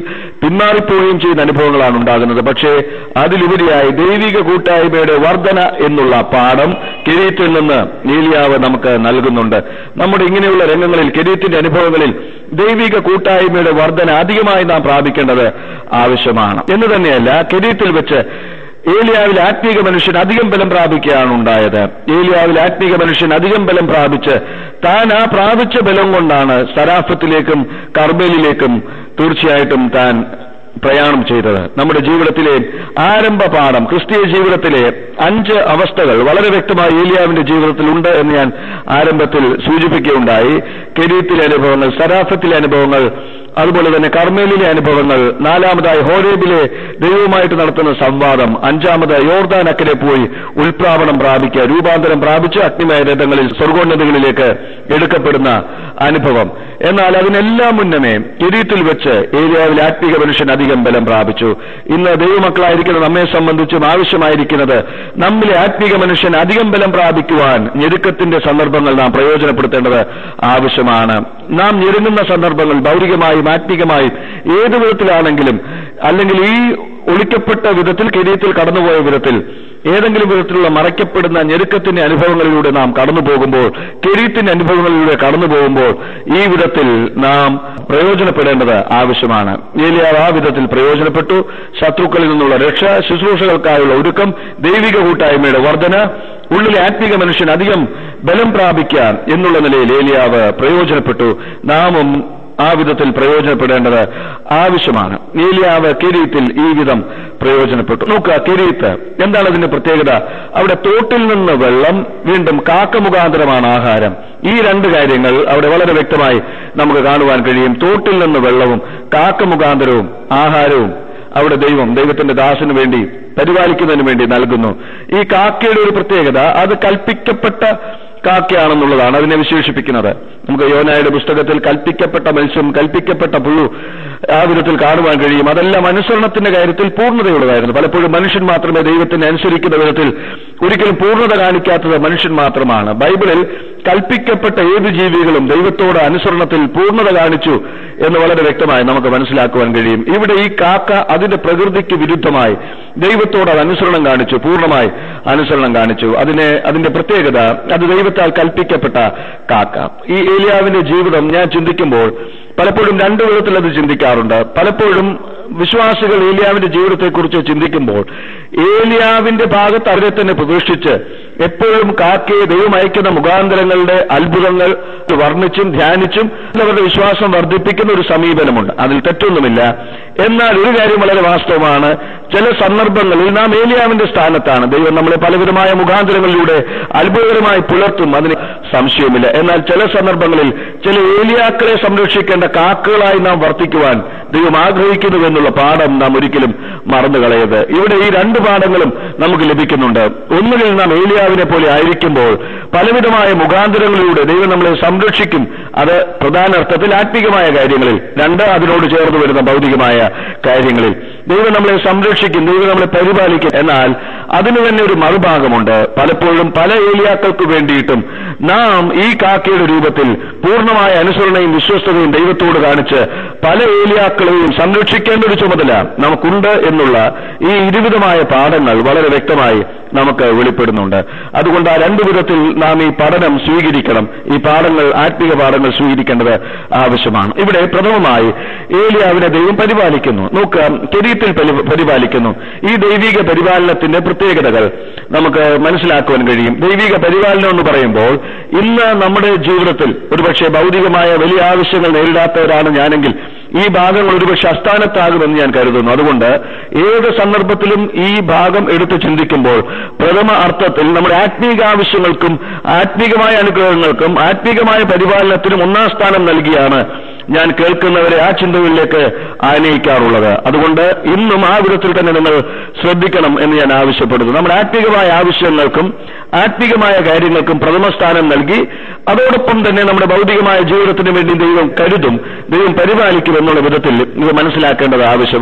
പിന്മാറിപ്പോവുകയും ചെയ്യുന്ന അനുഭവങ്ങളാണ് ഉണ്ടാകുന്നത് പക്ഷേ അതിലുപരിയായി ദൈവിക കൂട്ടായ്മയുടെ വർധന എന്നുള്ള പാഠം കെരീത്തിൽ നിന്ന് ഏലിയാവ് നമുക്ക് നൽകുന്നുണ്ട് നമ്മുടെ ഇങ്ങനെയുള്ള രംഗങ്ങളിൽ കെരീത്തിന്റെ അനുഭവങ്ങളിൽ ദൈവിക കൂട്ടായ്മയുടെ വർധന അധികമായി നാം പ്രാപിക്കേണ്ടത് ആവശ്യമാണ് എന്ന് തന്നെയല്ല കെരീത്തിൽ വെച്ച് ഏലിയാവിൽ ആത്മീക മനുഷ്യൻ അധികം ബലം പ്രാപിക്കുകയാണ് ഉണ്ടായത് ഏലിയാവിൽ ആത്മീക മനുഷ്യൻ അധികം ബലം പ്രാപിച്ച് താൻ ആ പ്രാപിച്ച ബലം കൊണ്ടാണ് സരാഫത്തിലേക്കും കർബേലിലേക്കും തീർച്ചയായിട്ടും താൻ പ്രയാണം ചെയ്തത് നമ്മുടെ ജീവിതത്തിലെ ആരംഭ പാഠം ക്രിസ്തീയ ജീവിതത്തിലെ അഞ്ച് അവസ്ഥകൾ വളരെ വ്യക്തമായി ഏലിയാവിന്റെ ജീവിതത്തിൽ ഉണ്ട് എന്ന് ഞാൻ ആരംഭത്തിൽ സൂചിപ്പിക്കുകയുണ്ടായി കെരീത്തിലെ അനുഭവങ്ങൾ സരാഫത്തിലെ അനുഭവങ്ങൾ അതുപോലെ തന്നെ കർമ്മേലിലെ അനുഭവങ്ങൾ നാലാമതായി ഹോരേബിലെ ദൈവവുമായിട്ട് നടത്തുന്ന സംവാദം അഞ്ചാമത് യോർദാൻ അക്കരെ പോയി ഉൾപ്രാവണം പ്രാപിക്കുക രൂപാന്തരം പ്രാപിച്ച് അഗ്നിമയ രഥങ്ങളിൽ സ്വർഗോന്നതകളിലേക്ക് എടുക്കപ്പെടുന്ന അനുഭവം എന്നാൽ അതിനെല്ലാം മുന്നമേ കിരീത്തിൽ വെച്ച് ഏരിയാവിൽ ആത്മീക മനുഷ്യൻ അധികം ബലം പ്രാപിച്ചു ഇന്ന് ദൈവമക്കളായിരിക്കുന്ന നമ്മെ സംബന്ധിച്ചും ആവശ്യമായിരിക്കുന്നത് നമ്മിലെ ആത്മീക മനുഷ്യൻ അധികം ബലം പ്രാപിക്കുവാൻ ഞെരുക്കത്തിന്റെ സന്ദർഭങ്ങൾ നാം പ്രയോജനപ്പെടുത്തേണ്ടത് ആവശ്യമാണ് നാം ഞെരുങ്ങുന്ന സന്ദർഭങ്ങൾ ഭൗതികമായും ആത്മീകമായും ഏത് വിധത്തിലാണെങ്കിലും അല്ലെങ്കിൽ ഈ ഒളിക്കപ്പെട്ട വിധത്തിൽ കിരീത്തിൽ കടന്നുപോയ വിധത്തിൽ ഏതെങ്കിലും വിധത്തിലുള്ള മറയ്ക്കപ്പെടുന്ന ഞെരുക്കത്തിന്റെ അനുഭവങ്ങളിലൂടെ നാം കടന്നു പോകുമ്പോൾ കിരീത്തിന്റെ അനുഭവങ്ങളിലൂടെ കടന്നു പോകുമ്പോൾ ഈ വിധത്തിൽ നാം പ്രയോജനപ്പെടേണ്ടത് ആവശ്യമാണ് ഏലിയാവ് ആ വിധത്തിൽ പ്രയോജനപ്പെട്ടു ശത്രുക്കളിൽ നിന്നുള്ള രക്ഷ ശുശ്രൂഷകൾക്കായുള്ള ഒരുക്കം ദൈവിക കൂട്ടായ്മയുടെ വർധന ഉള്ളിലെ ആത്മീക മനുഷ്യൻ അധികം ബലം പ്രാപിക്കാൻ എന്നുള്ള നിലയിൽ ഏലിയാവ് പ്രയോജനപ്പെട്ടു നാമും ആ വിധത്തിൽ പ്രയോജനപ്പെടേണ്ടത് ആവശ്യമാണ് ഏലിയാവ് കിരീത്തിൽ ഈ വിധം പ്രയോജനപ്പെട്ടു നോക്കുക കിരീത്ത് എന്താണ് അതിന്റെ പ്രത്യേകത അവിടെ തോട്ടിൽ നിന്ന് വെള്ളം വീണ്ടും കാക്ക മുഖാന്തരമാണ് ആഹാരം ഈ രണ്ട് കാര്യങ്ങൾ അവിടെ വളരെ വ്യക്തമായി നമുക്ക് കാണുവാൻ കഴിയും തോട്ടിൽ നിന്ന് വെള്ളവും കാക്ക മുഖാന്തരവും ആഹാരവും അവിടെ ദൈവം ദൈവത്തിന്റെ ദാസന് വേണ്ടി പരിപാലിക്കുന്നതിന് വേണ്ടി നൽകുന്നു ഈ കാക്കയുടെ ഒരു പ്രത്യേകത അത് കൽപ്പിക്കപ്പെട്ട കാക്കയാണെന്നുള്ളതാണ് അതിനെ വിശേഷിപ്പിക്കുന്നത് നമുക്ക് യോനായുടെ പുസ്തകത്തിൽ കൽപ്പിക്കപ്പെട്ട മത്സ്യം കൽപ്പിക്കപ്പെട്ട പുഴു ആ വിധത്തിൽ കാണുവാൻ കഴിയും അതെല്ലാം അനുസരണത്തിന്റെ കാര്യത്തിൽ പൂർണ്ണതയുള്ളതായിരുന്നു പലപ്പോഴും മനുഷ്യൻ മാത്രമേ ദൈവത്തിനെ അനുസരിക്കുന്ന വിധത്തിൽ ഒരിക്കലും പൂർണ്ണത കാണിക്കാത്തത് മനുഷ്യൻ മാത്രമാണ് ബൈബിളിൽ കൽപ്പിക്കപ്പെട്ട ഏത് ജീവികളും ദൈവത്തോട് അനുസരണത്തിൽ പൂർണ്ണത കാണിച്ചു എന്ന് വളരെ വ്യക്തമായി നമുക്ക് മനസ്സിലാക്കുവാൻ കഴിയും ഇവിടെ ഈ കാക്ക അതിന്റെ പ്രകൃതിക്ക് വിരുദ്ധമായി ദൈവത്തോട് അത് അനുസരണം കാണിച്ചു പൂർണ്ണമായി അനുസരണം കാണിച്ചു അതിനെ അതിന്റെ പ്രത്യേകത അത് ദൈവത്താൽ കൽപ്പിക്കപ്പെട്ട കാക്ക ഈ ഏലിയാവിന്റെ ജീവിതം ഞാൻ ചിന്തിക്കുമ്പോൾ പലപ്പോഴും രണ്ടു വിധത്തിൽ അത് ചിന്തിക്കാറുണ്ട് പലപ്പോഴും വിശ്വാസികൾ ഏലിയാവിന്റെ ജീവിതത്തെക്കുറിച്ച് ചിന്തിക്കുമ്പോൾ ഏലിയാവിന്റെ ഭാഗത്ത് അവരെ തന്നെ പ്രതീക്ഷിച്ച് എപ്പോഴും കാക്കയെ ദൈവം അയക്കുന്ന മുഖാന്തരങ്ങളുടെ അത്ഭുതങ്ങൾ വർണ്ണിച്ചും ധ്യാനിച്ചും അവരുടെ വിശ്വാസം വർദ്ധിപ്പിക്കുന്ന ഒരു സമീപനമുണ്ട് അതിൽ തെറ്റൊന്നുമില്ല എന്നാൽ ഒരു കാര്യം വളരെ വാസ്തവമാണ് ചില സന്ദർഭങ്ങളിൽ നാം ഏലിയാവിന്റെ സ്ഥാനത്താണ് ദൈവം നമ്മളെ പലവിധമായ മുഖാന്തരങ്ങളിലൂടെ അത്ഭുതകരമായി പുലർത്തും അതിന് സംശയമില്ല എന്നാൽ ചില സന്ദർഭങ്ങളിൽ ചില ഏലിയാക്കളെ സംരക്ഷിക്കേണ്ട കാക്കകളായി നാം വർത്തിക്കുവാൻ ദൈവം ആഗ്രഹിക്കുന്നുവെന്നുള്ള പാഠം നാം ഒരിക്കലും മറന്നു കളയരുത് ഇവിടെ ഈ രണ്ട് പാഠങ്ങളും നമുക്ക് ലഭിക്കുന്നുണ്ട് ഒന്നുകിൽ നാം ഏലിയാവിനെ പോലെ ആയിരിക്കുമ്പോൾ പലവിധമായ മുഖാന്തരങ്ങളിലൂടെ ദൈവം നമ്മളെ സംരക്ഷിക്കും അത് പ്രധാന അർത്ഥത്തിൽ ആത്മീകമായ കാര്യങ്ങളിൽ രണ്ട് അതിനോട് ചേർന്ന് വരുന്ന ഭൗതികമായ കാര്യങ്ങളിൽ ദൈവം നമ്മളെ സംരക്ഷിക്കും ദൈവം നമ്മളെ പരിപാലിക്കും എന്നാൽ അതിന് തന്നെ ഒരു മറുഭാഗമുണ്ട് പലപ്പോഴും പല ഏലിയാക്കൾക്ക് വേണ്ടിയിട്ടും നാം ഈ കാക്കയുടെ രൂപത്തിൽ പൂർണ്ണമായ അനുസരണയും വിശ്വസ്തതയും ദൈവത്തോട് കാണിച്ച് പല ഏലിയാക്കളെയും സംരക്ഷിക്കേണ്ട ഒരു ചുമതല നമുക്കുണ്ട് എന്നുള്ള ഈ ഇരുവിധമായ പാഠങ്ങൾ വളരെ വ്യക്തമായി നമുക്ക് വെളിപ്പെടുന്നുണ്ട് അതുകൊണ്ട് ആ രണ്ടു വിധത്തിൽ നാം ഈ പഠനം സ്വീകരിക്കണം ഈ പാഠങ്ങൾ ആത്മീക പാഠങ്ങൾ സ്വീകരിക്കേണ്ടത് ആവശ്യമാണ് ഇവിടെ പ്രഥമമായി ഏലിയാവിനെ ദൈവം പരിപാലിക്കുന്നു നോക്കുക കിരീത്തിൽ പരി- പരിപാലിക്കുന്നു ഈ ദൈവിക പരിപാലനത്തിന്റെ പ്രത്യേകതകൾ നമുക്ക് മനസ്സിലാക്കുവാൻ കഴിയും ദൈവിക പരിപാലനം എന്ന് പറയുമ്പോൾ ഇന്ന് നമ്മുടെ ജീവിതത്തിൽ ഒരുപക്ഷെ ഭൗതികമായ വലിയ ആവശ്യങ്ങൾ നേരിടാത്തവരാണ് ഞാനെങ്കിൽ ഈ ഭാഗങ്ങൾ ഒരുപക്ഷെ അസ്ഥാനത്താകുമെന്ന് ഞാൻ കരുതുന്നു അതുകൊണ്ട് ഏത് സന്ദർഭത്തിലും ഈ ഭാഗം എടുത്ത് ചിന്തിക്കുമ്പോൾ പ്രഥമ അർത്ഥത്തിൽ നമ്മുടെ ആത്മീക ആവശ്യങ്ങൾക്കും ആത്മീകമായ അനുഗ്രഹങ്ങൾക്കും ആത്മീകമായ പരിപാലനത്തിനും ഒന്നാം സ്ഥാനം നൽകിയാണ് ഞാൻ കേൾക്കുന്നവരെ ആ ചിന്തകളിലേക്ക് ആനയിക്കാറുള്ളത് അതുകൊണ്ട് ഇന്നും ആ വിധത്തിൽ തന്നെ നിങ്ങൾ ശ്രദ്ധിക്കണം എന്ന് ഞാൻ ആവശ്യപ്പെടുന്നു നമ്മുടെ ആത്മീകമായ ആവശ്യങ്ങൾക്കും ആത്മീകമായ കാര്യങ്ങൾക്കും പ്രഥമ സ്ഥാനം നൽകി അതോടൊപ്പം തന്നെ നമ്മുടെ ഭൗതികമായ ജീവിതത്തിന് വേണ്ടി ദൈവം കരുതും ദൈവം പരിപാലിക്കും എന്നുള്ള വിധത്തിൽ ഇത് മനസ്സിലാക്കേണ്ടത് ആവശ്യമാണ്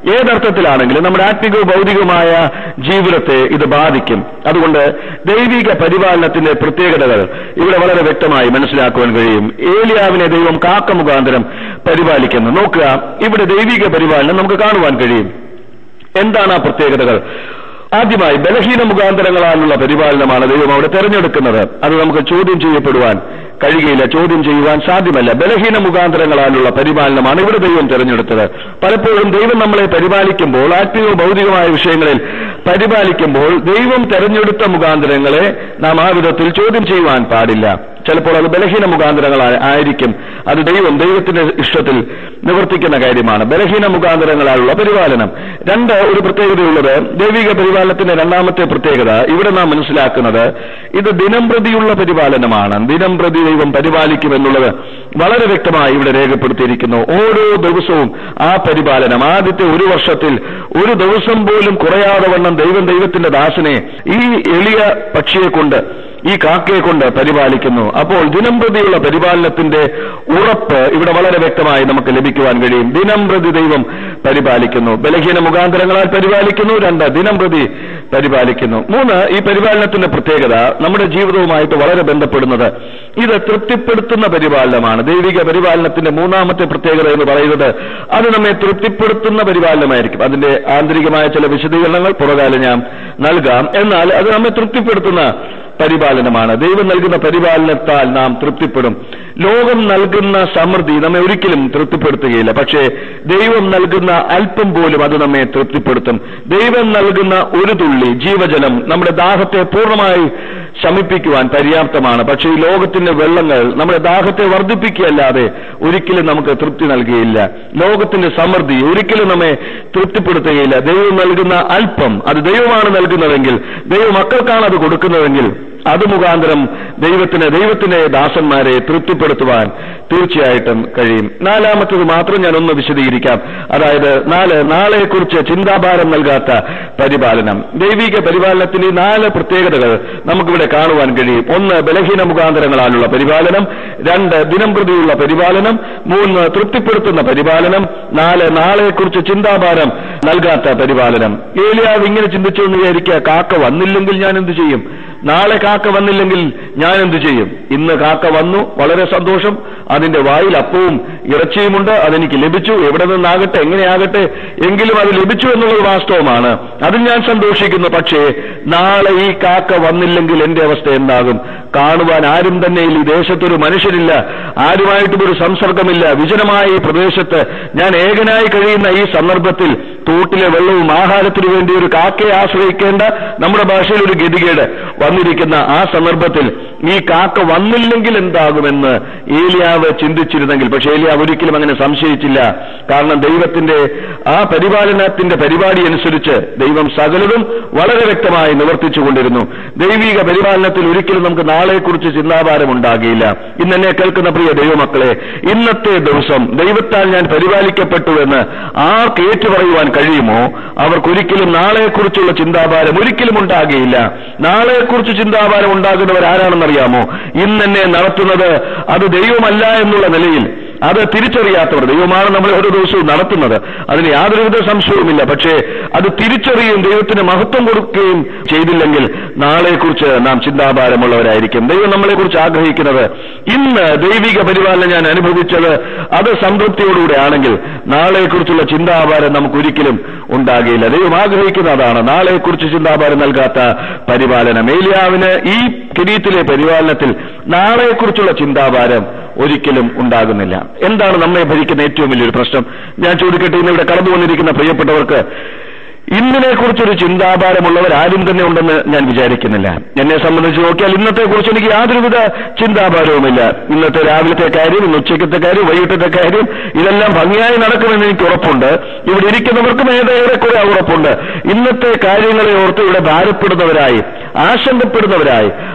ഏതർത്ഥത്തിലാണെങ്കിലും നമ്മുടെ ആത്മികവും ഭൗതികവുമായ ജീവിതത്തെ ഇത് ബാധിക്കും അതുകൊണ്ട് ദൈവിക പരിപാലനത്തിന്റെ പ്രത്യേകതകൾ ഇവിടെ വളരെ വ്യക്തമായി മനസ്സിലാക്കുവാൻ കഴിയും ഏലിയാവിനെ ദൈവം കാക്ക മുഖാന്തരം പരിപാലിക്കുന്നു നോക്കുക ഇവിടെ ദൈവിക പരിപാലനം നമുക്ക് കാണുവാൻ കഴിയും എന്താണ് ആ പ്രത്യേകതകൾ ആദ്യമായി ബലഹീന മുഖാന്തരങ്ങളാലുള്ള പരിപാലനമാണ് ദൈവം അവിടെ തെരഞ്ഞെടുക്കുന്നത് അത് നമുക്ക് ചോദ്യം ചെയ്യപ്പെടുവാൻ കഴിയുകയില്ല ചോദ്യം ചെയ്യുവാൻ സാധ്യമല്ല ബലഹീന മുഖാന്തരങ്ങളാലുള്ള പരിപാലനമാണ് ഇവിടെ ദൈവം തെരഞ്ഞെടുത്തത് പലപ്പോഴും ദൈവം നമ്മളെ പരിപാലിക്കുമ്പോൾ ആത്മീയവും ഭൗതികമായ വിഷയങ്ങളിൽ പരിപാലിക്കുമ്പോൾ ദൈവം തെരഞ്ഞെടുത്ത മുഖാന്തരങ്ങളെ നാം ആ വിധത്തിൽ ചോദ്യം ചെയ്യുവാൻ പാടില്ല ചിലപ്പോൾ അത് ബലഹീന മുഖാന്തരങ്ങൾ ആയിരിക്കും അത് ദൈവം ദൈവത്തിന്റെ ഇഷ്ടത്തിൽ നിവർത്തിക്കുന്ന കാര്യമാണ് ബലഹീന മുഖാന്തരങ്ങളാലുള്ള പരിപാലനം രണ്ട് ഒരു പ്രത്യേകതയുള്ളത് ദൈവിക പരിപാലനത്തിന്റെ രണ്ടാമത്തെ പ്രത്യേകത ഇവിടെ നാം മനസ്സിലാക്കുന്നത് ഇത് ദിനം പ്രതിയുള്ള പരിപാലനമാണ് ദിനം പ്രതി ദൈവം പരിപാലിക്കുമെന്നുള്ളത് വളരെ വ്യക്തമായി ഇവിടെ രേഖപ്പെടുത്തിയിരിക്കുന്നു ഓരോ ദിവസവും ആ പരിപാലനം ആദ്യത്തെ ഒരു വർഷത്തിൽ ഒരു ദിവസം പോലും കുറയാതെ വണ്ണം ദൈവം ദൈവത്തിന്റെ ദാസനെ ഈ എളിയ പക്ഷിയെ കൊണ്ട് ഈ കാക്കയെ കൊണ്ട് പരിപാലിക്കുന്നു അപ്പോൾ ദിനം പ്രതിയുള്ള പരിപാലനത്തിന്റെ ഉറപ്പ് ഇവിടെ വളരെ വ്യക്തമായി നമുക്ക് ലഭിക്കുവാൻ കഴിയും ദിനം പ്രതി ദൈവം പരിപാലിക്കുന്നു ബലഹീന മുഖാന്തരങ്ങളാൽ പരിപാലിക്കുന്നു രണ്ട് ദിനം പ്രതി പരിപാലിക്കുന്നു മൂന്ന് ഈ പരിപാലനത്തിന്റെ പ്രത്യേകത നമ്മുടെ ജീവിതവുമായിട്ട് വളരെ ബന്ധപ്പെടുന്നത് ഇത് തൃപ്തിപ്പെടുത്തുന്ന പരിപാലനമാണ് ദൈവിക പരിപാലനത്തിന്റെ മൂന്നാമത്തെ പ്രത്യേകത എന്ന് പറയുന്നത് അത് നമ്മെ തൃപ്തിപ്പെടുത്തുന്ന പരിപാലനമായിരിക്കും അതിന്റെ ആന്തരികമായ ചില വിശദീകരണങ്ങൾ പുറകാലം ഞാൻ നൽകാം എന്നാൽ അത് നമ്മെ തൃപ്തിപ്പെടുത്തുന്ന പരിപാലനമാണ് ദൈവം നൽകുന്ന പരിപാലനത്താൽ നാം തൃപ്തിപ്പെടും ലോകം നൽകുന്ന സമൃദ്ധി നമ്മെ ഒരിക്കലും തൃപ്തിപ്പെടുത്തുകയില്ല പക്ഷേ ദൈവം നൽകുന്ന അല്പം പോലും അത് നമ്മെ തൃപ്തിപ്പെടുത്തും ദൈവം നൽകുന്ന ഒരു തുള്ളി ജീവജലം നമ്മുടെ ദാഹത്തെ പൂർണ്ണമായി ശമിപ്പിക്കുവാൻ പര്യാപ്തമാണ് പക്ഷേ ഈ ലോകത്തിന്റെ വെള്ളങ്ങൾ നമ്മുടെ ദാഹത്തെ വർദ്ധിപ്പിക്കുകയല്ലാതെ ഒരിക്കലും നമുക്ക് തൃപ്തി നൽകുകയില്ല ലോകത്തിന്റെ സമൃദ്ധി ഒരിക്കലും നമ്മെ തൃപ്തിപ്പെടുത്തുകയില്ല ദൈവം നൽകുന്ന അല്പം അത് ദൈവമാണ് നൽകുന്നതെങ്കിൽ ദൈവ മക്കൾക്കാണ് അത് കൊടുക്കുന്നതെങ്കിൽ അത് മുഖാന്തരം ദൈവത്തിന് ദൈവത്തിന്റെ ദാസന്മാരെ തൃപ്തിപ്പെടുത്തുവാൻ തീർച്ചയായിട്ടും കഴിയും നാലാമത്തത് മാത്രം ഞാൻ ഒന്ന് വിശദീകരിക്കാം അതായത് നാല് നാളെക്കുറിച്ച് ചിന്താഭാരം നൽകാത്ത പരിപാലനം ദൈവിക പരിപാലനത്തിന്റെ ഈ നാല് പ്രത്യേകതകൾ നമുക്കിവിടെ കാണുവാൻ കഴിയും ഒന്ന് ബലഹീന മുഖാന്തരങ്ങളാലുള്ള പരിപാലനം രണ്ട് ദിനം പ്രതിയുള്ള പരിപാലനം മൂന്ന് തൃപ്തിപ്പെടുത്തുന്ന പരിപാലനം നാല് നാളെക്കുറിച്ച് ചിന്താഭാരം നൽകാത്ത പരിപാലനം ഏലിയാവ് ഇങ്ങനെ ചിന്തിച്ചു എന്ന് വിചാരിക്കുക കാക്ക വന്നില്ലെങ്കിൽ ഞാൻ എന്ത് ചെയ്യും നാളെ കാക്ക വന്നില്ലെങ്കിൽ ഞാൻ എന്തു ചെയ്യും ഇന്ന് കാക്ക വന്നു വളരെ സന്തോഷം അതിന്റെ വായിൽ അപ്പവും ഇറച്ചിയുമുണ്ട് അതെനിക്ക് ലഭിച്ചു എവിടെ നിന്നാകട്ടെ എങ്ങനെയാകട്ടെ എങ്കിലും അത് ലഭിച്ചു എന്നുള്ളത് വാസ്തവമാണ് അതിൽ ഞാൻ സന്തോഷിക്കുന്നു പക്ഷേ നാളെ ഈ കാക്ക വന്നില്ലെങ്കിൽ എന്റെ അവസ്ഥ എന്താകും കാണുവാൻ ആരും തന്നെ ഈ ദേശത്തൊരു മനുഷ്യരില്ല ആരുമായിട്ടും ഒരു സംസർഗമില്ല വിജനമായ ഈ പ്രദേശത്ത് ഞാൻ ഏകനായി കഴിയുന്ന ഈ സന്ദർഭത്തിൽ തോട്ടിലെ വെള്ളവും ആഹാരത്തിനു വേണ്ടി ഒരു കാക്കയെ ആശ്രയിക്കേണ്ട നമ്മുടെ ഭാഷയിൽ ഒരു ഗതികേട് വന്നിരിക്കുന്ന ആ സന്ദർഭത്തിൽ ഈ കാക്ക വന്നില്ലെങ്കിൽ എന്താകുമെന്ന് ഏലിയാവ് ചിന്തിച്ചിരുന്നെങ്കിൽ പക്ഷേ ഏലിയാവ് ഒരിക്കലും അങ്ങനെ സംശയിച്ചില്ല കാരണം ദൈവത്തിന്റെ ആ പരിപാലനത്തിന്റെ പരിപാടി അനുസരിച്ച് ദൈവം സകലതും വളരെ വ്യക്തമായി നിവർത്തിച്ചുകൊണ്ടിരുന്നു ദൈവിക പരിപാലനത്തിൽ ഒരിക്കലും നമുക്ക് നാളെക്കുറിച്ച് ചിന്താഭാരം ഉണ്ടാകില്ല ഇന്ന് എന്നെ കേൾക്കുന്ന പ്രിയ ദൈവമക്കളെ ഇന്നത്തെ ദിവസം ദൈവത്താൽ ഞാൻ പരിപാലിക്കപ്പെട്ടു എന്ന് ആർക്ക് ഏറ്റുപറയുവാൻ കഴിയുമോ അവർക്കൊരിക്കലും നാളെക്കുറിച്ചുള്ള ചിന്താഭാരം ഒരിക്കലും ഉണ്ടാകുകയില്ല നാളെക്കുറിച്ച് ചിന്താഭാരം ഉണ്ടാകുന്നവർ ആരാണെന്നറിയാമോ ഇന്നെന്നെ നടത്തുന്നത് അത് ദൈവമല്ല എന്നുള്ള നിലയിൽ അത് തിരിച്ചറിയാത്തവർ ദൈവമാണ് നമ്മളെ ഓരോ ദിവസവും നടത്തുന്നത് അതിന് യാതൊരുവിധ സംശയവുമില്ല പക്ഷേ അത് തിരിച്ചറിയുകയും ദൈവത്തിന് മഹത്വം കൊടുക്കുകയും ചെയ്തില്ലെങ്കിൽ നാളെക്കുറിച്ച് നാം ചിന്താഭാരമുള്ളവരായിരിക്കും ദൈവം നമ്മളെക്കുറിച്ച് ആഗ്രഹിക്കുന്നത് ഇന്ന് ദൈവിക പരിപാലനം ഞാൻ അനുഭവിച്ചത് അത് സംതൃപ്തിയോടുകൂടെ ആണെങ്കിൽ നാളെക്കുറിച്ചുള്ള ചിന്താഭാരം നമുക്ക് ഒരിക്കലും ഉണ്ടാകില്ല ദൈവം ആഗ്രഹിക്കുന്ന അതാണ് നാളെക്കുറിച്ച് ചിന്താഭാരം നൽകാത്ത പരിപാലനം ഏലിയാവിന് ഈ കിരീത്തിലെ പരിപാലനത്തിൽ നാളെക്കുറിച്ചുള്ള ചിന്താഭാരം ഒരിക്കലും ഉണ്ടാകുന്നില്ല എന്താണ് നമ്മെ ഭരിക്കുന്ന ഏറ്റവും വലിയൊരു പ്രശ്നം ഞാൻ ചോദിക്കട്ടെ ഇന്ന് ഇവിടെ കടന്നു വന്നിരിക്കുന്ന പ്രിയപ്പെട്ടവർക്ക് ഇന്നിനെ കുറിച്ചൊരു ചിന്താഭാരമുള്ളവർ ആരും തന്നെ ഉണ്ടെന്ന് ഞാൻ വിചാരിക്കുന്നില്ല എന്നെ സംബന്ധിച്ച് നോക്കിയാൽ ഇന്നത്തെ കുറിച്ച് എനിക്ക് യാതൊരുവിധ ചിന്താഭാരവുമില്ല ഇന്നത്തെ രാവിലത്തെ കാര്യം ഇന്ന് ഉച്ചയ്ക്കത്തെ കാര്യം വൈകിട്ടത്തെ കാര്യം ഇതെല്ലാം ഭംഗിയായി നടക്കുമെന്ന് എനിക്ക് ഉറപ്പുണ്ട് ഇവിടെ ഇരിക്കുന്നവർക്കും ഏറെക്കുറെ ആ ഉറപ്പുണ്ട് ഇന്നത്തെ കാര്യങ്ങളെ ഓർത്ത് ഇവിടെ ഭാരപ്പെടുന്നവരായി ആശങ്കപ്പെടുന്നവരായി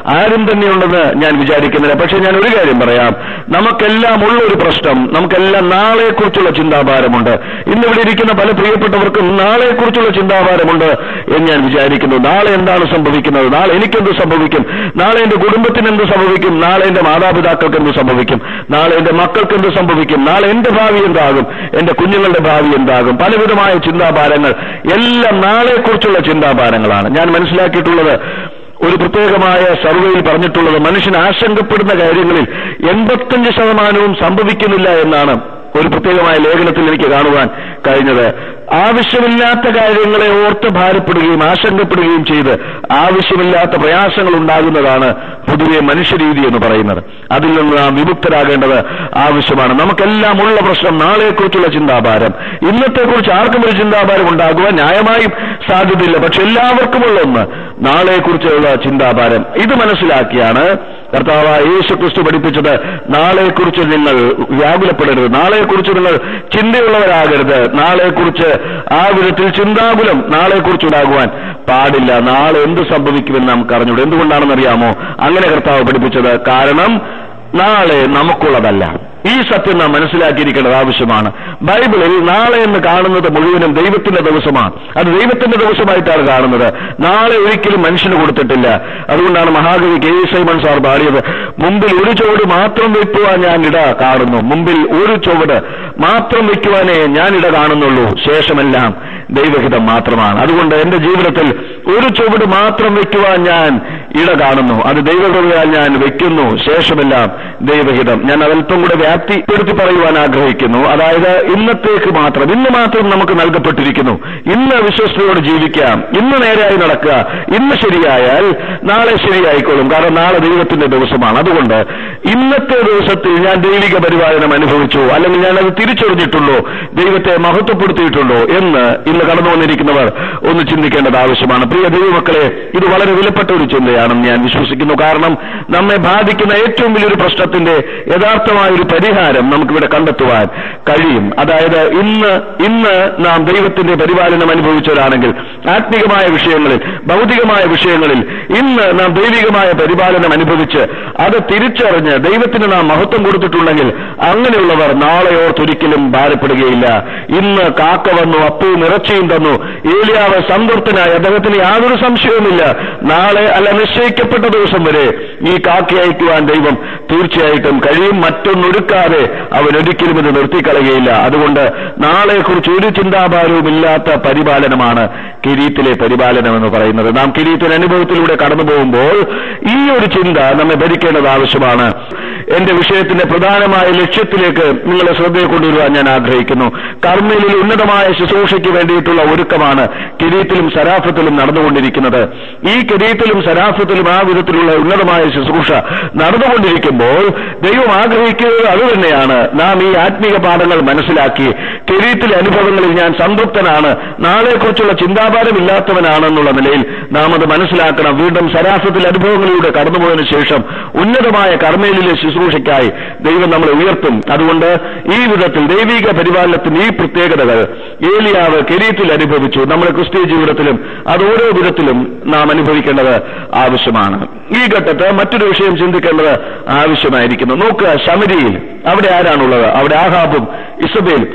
ആരും തന്നെയുണ്ടെന്ന് ഞാൻ വിചാരിക്കുന്നില്ല പക്ഷെ ഞാൻ ഒരു കാര്യം പറയാം നമുക്കെല്ലാം ഉള്ള ഒരു പ്രശ്നം നമുക്കെല്ലാം നാളെക്കുറിച്ചുള്ള ചിന്താഭാരമുണ്ട് ഇന്ന് ഇവിടെ ഇരിക്കുന്ന പല പ്രിയപ്പെട്ടവർക്കും നാളെക്കുറിച്ചുള്ള ചിന്താഭാരമുണ്ട് എന്ന് ഞാൻ വിചാരിക്കുന്നു നാളെ എന്താണ് സംഭവിക്കുന്നത് നാളെ എനിക്കെന്ത് സംഭവിക്കും നാളെ എന്റെ കുടുംബത്തിന് എന്ത് സംഭവിക്കും നാളെ എന്റെ മാതാപിതാക്കൾക്ക് എന്ത് സംഭവിക്കും നാളെ എന്റെ മക്കൾക്ക് എന്ത് സംഭവിക്കും നാളെ എന്റെ ഭാവി എന്താകും എന്റെ കുഞ്ഞുങ്ങളുടെ ഭാവി എന്താകും പലവിധമായ ചിന്താഭാരങ്ങൾ എല്ലാം നാളെക്കുറിച്ചുള്ള ചിന്താഭാരങ്ങളാണ് ഞാൻ മനസ്സിലാക്കിയിട്ടുള്ളത് ഒരു പ്രത്യേകമായ സർവേയിൽ പറഞ്ഞിട്ടുള്ളത് മനുഷ്യൻ ആശങ്കപ്പെടുന്ന കാര്യങ്ങളിൽ എൺപത്തഞ്ച് ശതമാനവും സംഭവിക്കുന്നില്ല എന്നാണ് ഒരു പ്രത്യേകമായ ലേഖനത്തിൽ എനിക്ക് കാണുവാൻ കഴിഞ്ഞത് ആവശ്യമില്ലാത്ത കാര്യങ്ങളെ ഓർത്ത് ഭാരപ്പെടുകയും ആശങ്കപ്പെടുകയും ചെയ്ത് ആവശ്യമില്ലാത്ത പ്രയാസങ്ങൾ ഉണ്ടാകുന്നതാണ് പൊതുവെ മനുഷ്യരീതി എന്ന് പറയുന്നത് അതിൽ നിന്ന് നാം വിമുക്തരാകേണ്ടത് ആവശ്യമാണ് നമുക്കെല്ലാം ഉള്ള പ്രശ്നം നാളെക്കുറിച്ചുള്ള ചിന്താഭാരം ഇന്നത്തെക്കുറിച്ച് ആർക്കും ഒരു ചിന്താഭാരം ഉണ്ടാകുവാൻ ന്യായമായും സാധ്യതയില്ല പക്ഷെ എല്ലാവർക്കുമുള്ള ഒന്ന് നാളെക്കുറിച്ചുള്ള ചിന്താഭാരം ഇത് മനസ്സിലാക്കിയാണ് കർത്താവ് യേശു ക്രിസ്തു പഠിപ്പിച്ചത് നാളെക്കുറിച്ച് നിങ്ങൾ വ്യാകുലപ്പെടരുത് നാളെക്കുറിച്ച് നിങ്ങൾ ചിന്തയുള്ളവരാകരുത് നാളെക്കുറിച്ച് ആ വിധത്തിൽ ചിന്താകുലം നാളെക്കുറിച്ചുണ്ടാകുവാൻ പാടില്ല നാളെ എന്ത് സംഭവിക്കുമെന്ന് നമുക്ക് അറിഞ്ഞൂടെ എന്തുകൊണ്ടാണെന്നറിയാമോ അങ്ങനെ കർത്താവ് പഠിപ്പിച്ചത് കാരണം നാളെ നമുക്കുള്ളതല്ല ഈ സത്യം നാം മനസ്സിലാക്കിയിരിക്കേണ്ടത് ആവശ്യമാണ് ബൈബിളിൽ നാളെ എന്ന് കാണുന്നത് മുഴുവനും ദൈവത്തിന്റെ ദിവസമാണ് അത് ദൈവത്തിന്റെ ദിവസമായിട്ടാണ് കാണുന്നത് നാളെ ഒരിക്കലും മനുഷ്യന് കൊടുത്തിട്ടില്ല അതുകൊണ്ടാണ് മഹാകവി കെ എസ് സൈമൺ സാർ പാടിയത് മുമ്പിൽ ഒരു ചുവട് മാത്രം വെക്കുവാൻ ഞാൻ ഇട കാണുന്നു മുമ്പിൽ ഒരു ചുവട് മാത്രം വെക്കുവാനേ ഞാൻ ഇട കാണുന്നുള്ളൂ ശേഷമെല്ലാം ദൈവഹിതം മാത്രമാണ് അതുകൊണ്ട് എന്റെ ജീവിതത്തിൽ ഒരു ചുവട് മാത്രം വെക്കുവാൻ ഞാൻ ഇട കാണുന്നു അത് ദൈവകൃപയാൽ ഞാൻ വെക്കുന്നു ശേഷമെല്ലാം ദൈവഹിതം ഞാൻ അതല്പം കൂടെ വ്യാപ്തിപ്പെടുത്തി പറയുവാൻ ആഗ്രഹിക്കുന്നു അതായത് ഇന്നത്തേക്ക് മാത്രം ഇന്ന് മാത്രം നമുക്ക് നൽകപ്പെട്ടിരിക്കുന്നു ഇന്ന് വിശ്വസ്തയോട് ജീവിക്കാം ഇന്ന് നേരെയായി നടക്കുക ഇന്ന് ശരിയായാൽ നാളെ ശരിയായിക്കോളും കാരണം നാളെ ദൈവത്തിന്റെ ദിവസമാണ് അതുകൊണ്ട് ഇന്നത്തെ ദിവസത്തിൽ ഞാൻ ദൈവിക പരിപാലനം അനുഭവിച്ചു അല്ലെങ്കിൽ ഞാൻ അത് തിരിച്ചറിഞ്ഞിട്ടുള്ളൂ ദൈവത്തെ മഹത്വപ്പെടുത്തിയിട്ടുള്ളൂ എന്ന് ഇന്ന് കടന്നു വന്നിരിക്കുന്നവർ ഒന്ന് ചിന്തിക്കേണ്ടത് ആവശ്യമാണ് പ്രിയ ദൈവമക്കളെ ഇത് വളരെ വിലപ്പെട്ട ഒരു ചിന്തയാണെന്ന് ഞാൻ വിശ്വസിക്കുന്നു കാരണം നമ്മെ ബാധിക്കുന്ന ഏറ്റവും വലിയൊരു പ്രശ്നത്തിന്റെ യഥാർത്ഥമായ ഒരു പരിഹാരം നമുക്കിവിടെ കണ്ടെത്തുവാൻ കഴിയും അതായത് ഇന്ന് ഇന്ന് നാം ദൈവത്തിന്റെ പരിപാലനം അനുഭവിച്ചവരാണെങ്കിൽ ആത്മീകമായ വിഷയങ്ങളിൽ ഭൗതികമായ വിഷയങ്ങളിൽ ഇന്ന് നാം ദൈവികമായ പരിപാലനം അനുഭവിച്ച് അത് തിരിച്ചറിഞ്ഞ് ദൈവത്തിന് നാം മഹത്വം കൊടുത്തിട്ടുണ്ടെങ്കിൽ അങ്ങനെയുള്ളവർ നാളെ ഓർത്തൊരിക്കലും ഭാരപ്പെടുകയില്ല ഇന്ന് കാക്ക വന്നു അപ്പവും ഇറച്ചിയും തന്നു ഏലിയാവ് സംതൃപ്തനായി അദ്ദേഹത്തിന് യാതൊരു സംശയവുമില്ല നാളെ അല്ല നിശ്ചയിക്കപ്പെട്ട ദിവസം വരെ ഈ കാക്ക അയക്കുവാൻ ദൈവം തീർച്ചയായിട്ടും കഴിയും മറ്റൊന്നൊരുക്കാതെ അവൻ ഒരിക്കലും ഇത് നിർത്തിക്കളയുകയില്ല അതുകൊണ്ട് നാളെക്കുറിച്ച് ഒരു ചിന്താഭാരവും ഇല്ലാത്ത പരിപാലനമാണ് കിരീത്തിലെ പരിപാലനം എന്ന് പറയുന്നത് നാം കിരീത്തിന് അനുഭവത്തിലൂടെ കടന്നു പോകുമ്പോൾ ഈ ഒരു ചിന്ത നമ്മെ ഭരിക്കേണ്ടത് ആവശ്യമാണ് എന്റെ വിഷയത്തിന്റെ പ്രധാനമായ ലക്ഷ്യത്തിലേക്ക് നിങ്ങളെ ശ്രദ്ധയെ കൊണ്ടുവരുവാൻ ഞാൻ ആഗ്രഹിക്കുന്നു കർമ്മയിലെ ഉന്നതമായ ശുശ്രൂഷയ്ക്ക് വേണ്ടിയിട്ടുള്ള ഒരുക്കമാണ് കിരീത്തിലും സരാഫത്തിലും നടന്നുകൊണ്ടിരിക്കുന്നത് ഈ കിരീത്തിലും സരാഫത്തിലും ആ വിധത്തിലുള്ള ഉന്നതമായ ശുശ്രൂഷ നടന്നുകൊണ്ടിരിക്കുമ്പോൾ ദൈവം ആഗ്രഹിക്കുന്നത് അതുതന്നെയാണ് നാം ഈ ആത്മീക പാഠങ്ങൾ മനസ്സിലാക്കി കിരീത്തിലെ അനുഭവങ്ങളിൽ ഞാൻ സംതൃപ്തനാണ് നാളെക്കുറിച്ചുള്ള ചിന്താഭാരമില്ലാത്തവനാണെന്നുള്ള നിലയിൽ നാം അത് മനസ്സിലാക്കണം വീണ്ടും സരാഫത്തിൽ അനുഭവങ്ങളിലൂടെ കടന്നുപോയതിനു ശേഷം ഉന്നതമായ കർമ്മയിലെ ശുശ്രൂഷയ്ക്കായി ദൈവം നമ്മളെ ഉയർത്തും അതുകൊണ്ട് ഈ വിധത്തിൽ ദൈവിക പരിപാലനത്തിന് ഈ പ്രത്യേകതകൾ ഏലിയാവ് കെരീത്തിൽ അനുഭവിച്ചു നമ്മുടെ ക്രിസ്തീയ ജീവിതത്തിലും അത് ഓരോ വിധത്തിലും നാം അനുഭവിക്കേണ്ടത് ആവശ്യമാണ് ഈ ഘട്ടത്ത് മറ്റൊരു വിഷയം ചിന്തിക്കേണ്ടത് ആവശ്യമായിരിക്കുന്നു നോക്കുക ശമരിയിൽ അവിടെ ആരാണുള്ളത് അവിടെ ആഹാബും ഇസബേലും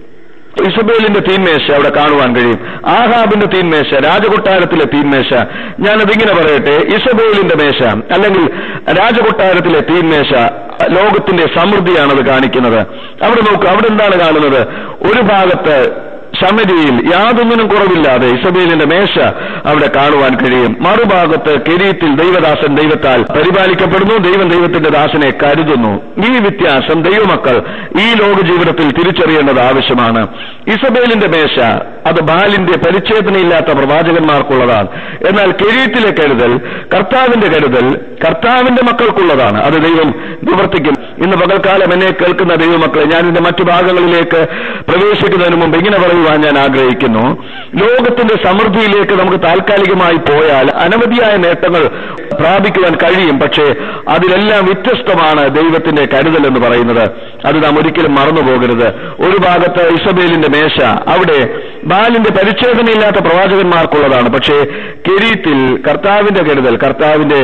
ഇസബേലിന്റെ തീന്മേശ അവിടെ കാണുവാൻ കഴിയും ആഹാബിന്റെ തീന്മേശ രാജകൊട്ടാരത്തിലെ തീന്മേശ ഞാനതിങ്ങനെ പറയട്ടെ ഇസബേലിന്റെ മേശ അല്ലെങ്കിൽ രാജകൊട്ടാരത്തിലെ തീന്മേശ ലോകത്തിന്റെ സമൃദ്ധിയാണത് കാണിക്കുന്നത് അവിടെ നോക്കുക അവിടെ എന്താണ് കാണുന്നത് ഒരു ഭാഗത്ത് ശമരിയിൽ യാതൊന്നിനും കുറവില്ലാതെ ഇസബേലിന്റെ മേശ അവിടെ കാണുവാൻ കഴിയും മറുഭാഗത്ത് കെരീത്തിൽ ദൈവദാസൻ ദൈവത്താൽ പരിപാലിക്കപ്പെടുന്നു ദൈവം ദൈവത്തിന്റെ ദാസനെ കരുതുന്നു ഈ വ്യത്യാസം ദൈവമക്കൾ ഈ ലോക ജീവിതത്തിൽ തിരിച്ചറിയേണ്ടത് ആവശ്യമാണ് ഇസബേലിന്റെ മേശ അത് ബാലിന്റെ പരിച്ഛേദനയില്ലാത്ത പ്രവാചകന്മാർക്കുള്ളതാണ് എന്നാൽ കെരീത്തിലെ കരുതൽ കർത്താവിന്റെ കരുതൽ കർത്താവിന്റെ മക്കൾക്കുള്ളതാണ് അത് ദൈവം നിവർത്തിക്കും ഇന്ന് പകൽക്കാലം എന്നെ കേൾക്കുന്ന ദൈവമക്കളെ ഞാൻ ഇതിന്റെ മറ്റു ഭാഗങ്ങളിലേക്ക് പ്രവേശിക്കുന്നതിന് മുമ്പ് ഇങ്ങനെ പറയുവാൻ ഞാൻ ആഗ്രഹിക്കുന്നു ലോകത്തിന്റെ സമൃദ്ധിയിലേക്ക് നമുക്ക് താൽക്കാലികമായി പോയാൽ അനവധിയായ നേട്ടങ്ങൾ പ്രാപിക്കുവാൻ കഴിയും പക്ഷേ അതിലെല്ലാം വ്യത്യസ്തമാണ് ദൈവത്തിന്റെ കരുതൽ എന്ന് പറയുന്നത് അത് നാം ഒരിക്കലും മറന്നു പോകരുത് ഒരു ഭാഗത്ത് ഇസബേലിന്റെ മേശ അവിടെ ബാലിന്റെ പരിച്ഛേദനയില്ലാത്ത പ്രവാചകന്മാർക്കുള്ളതാണ് പക്ഷേ കെരീത്തിൽ കർത്താവിന്റെ കരുതൽ കർത്താവിന്റെ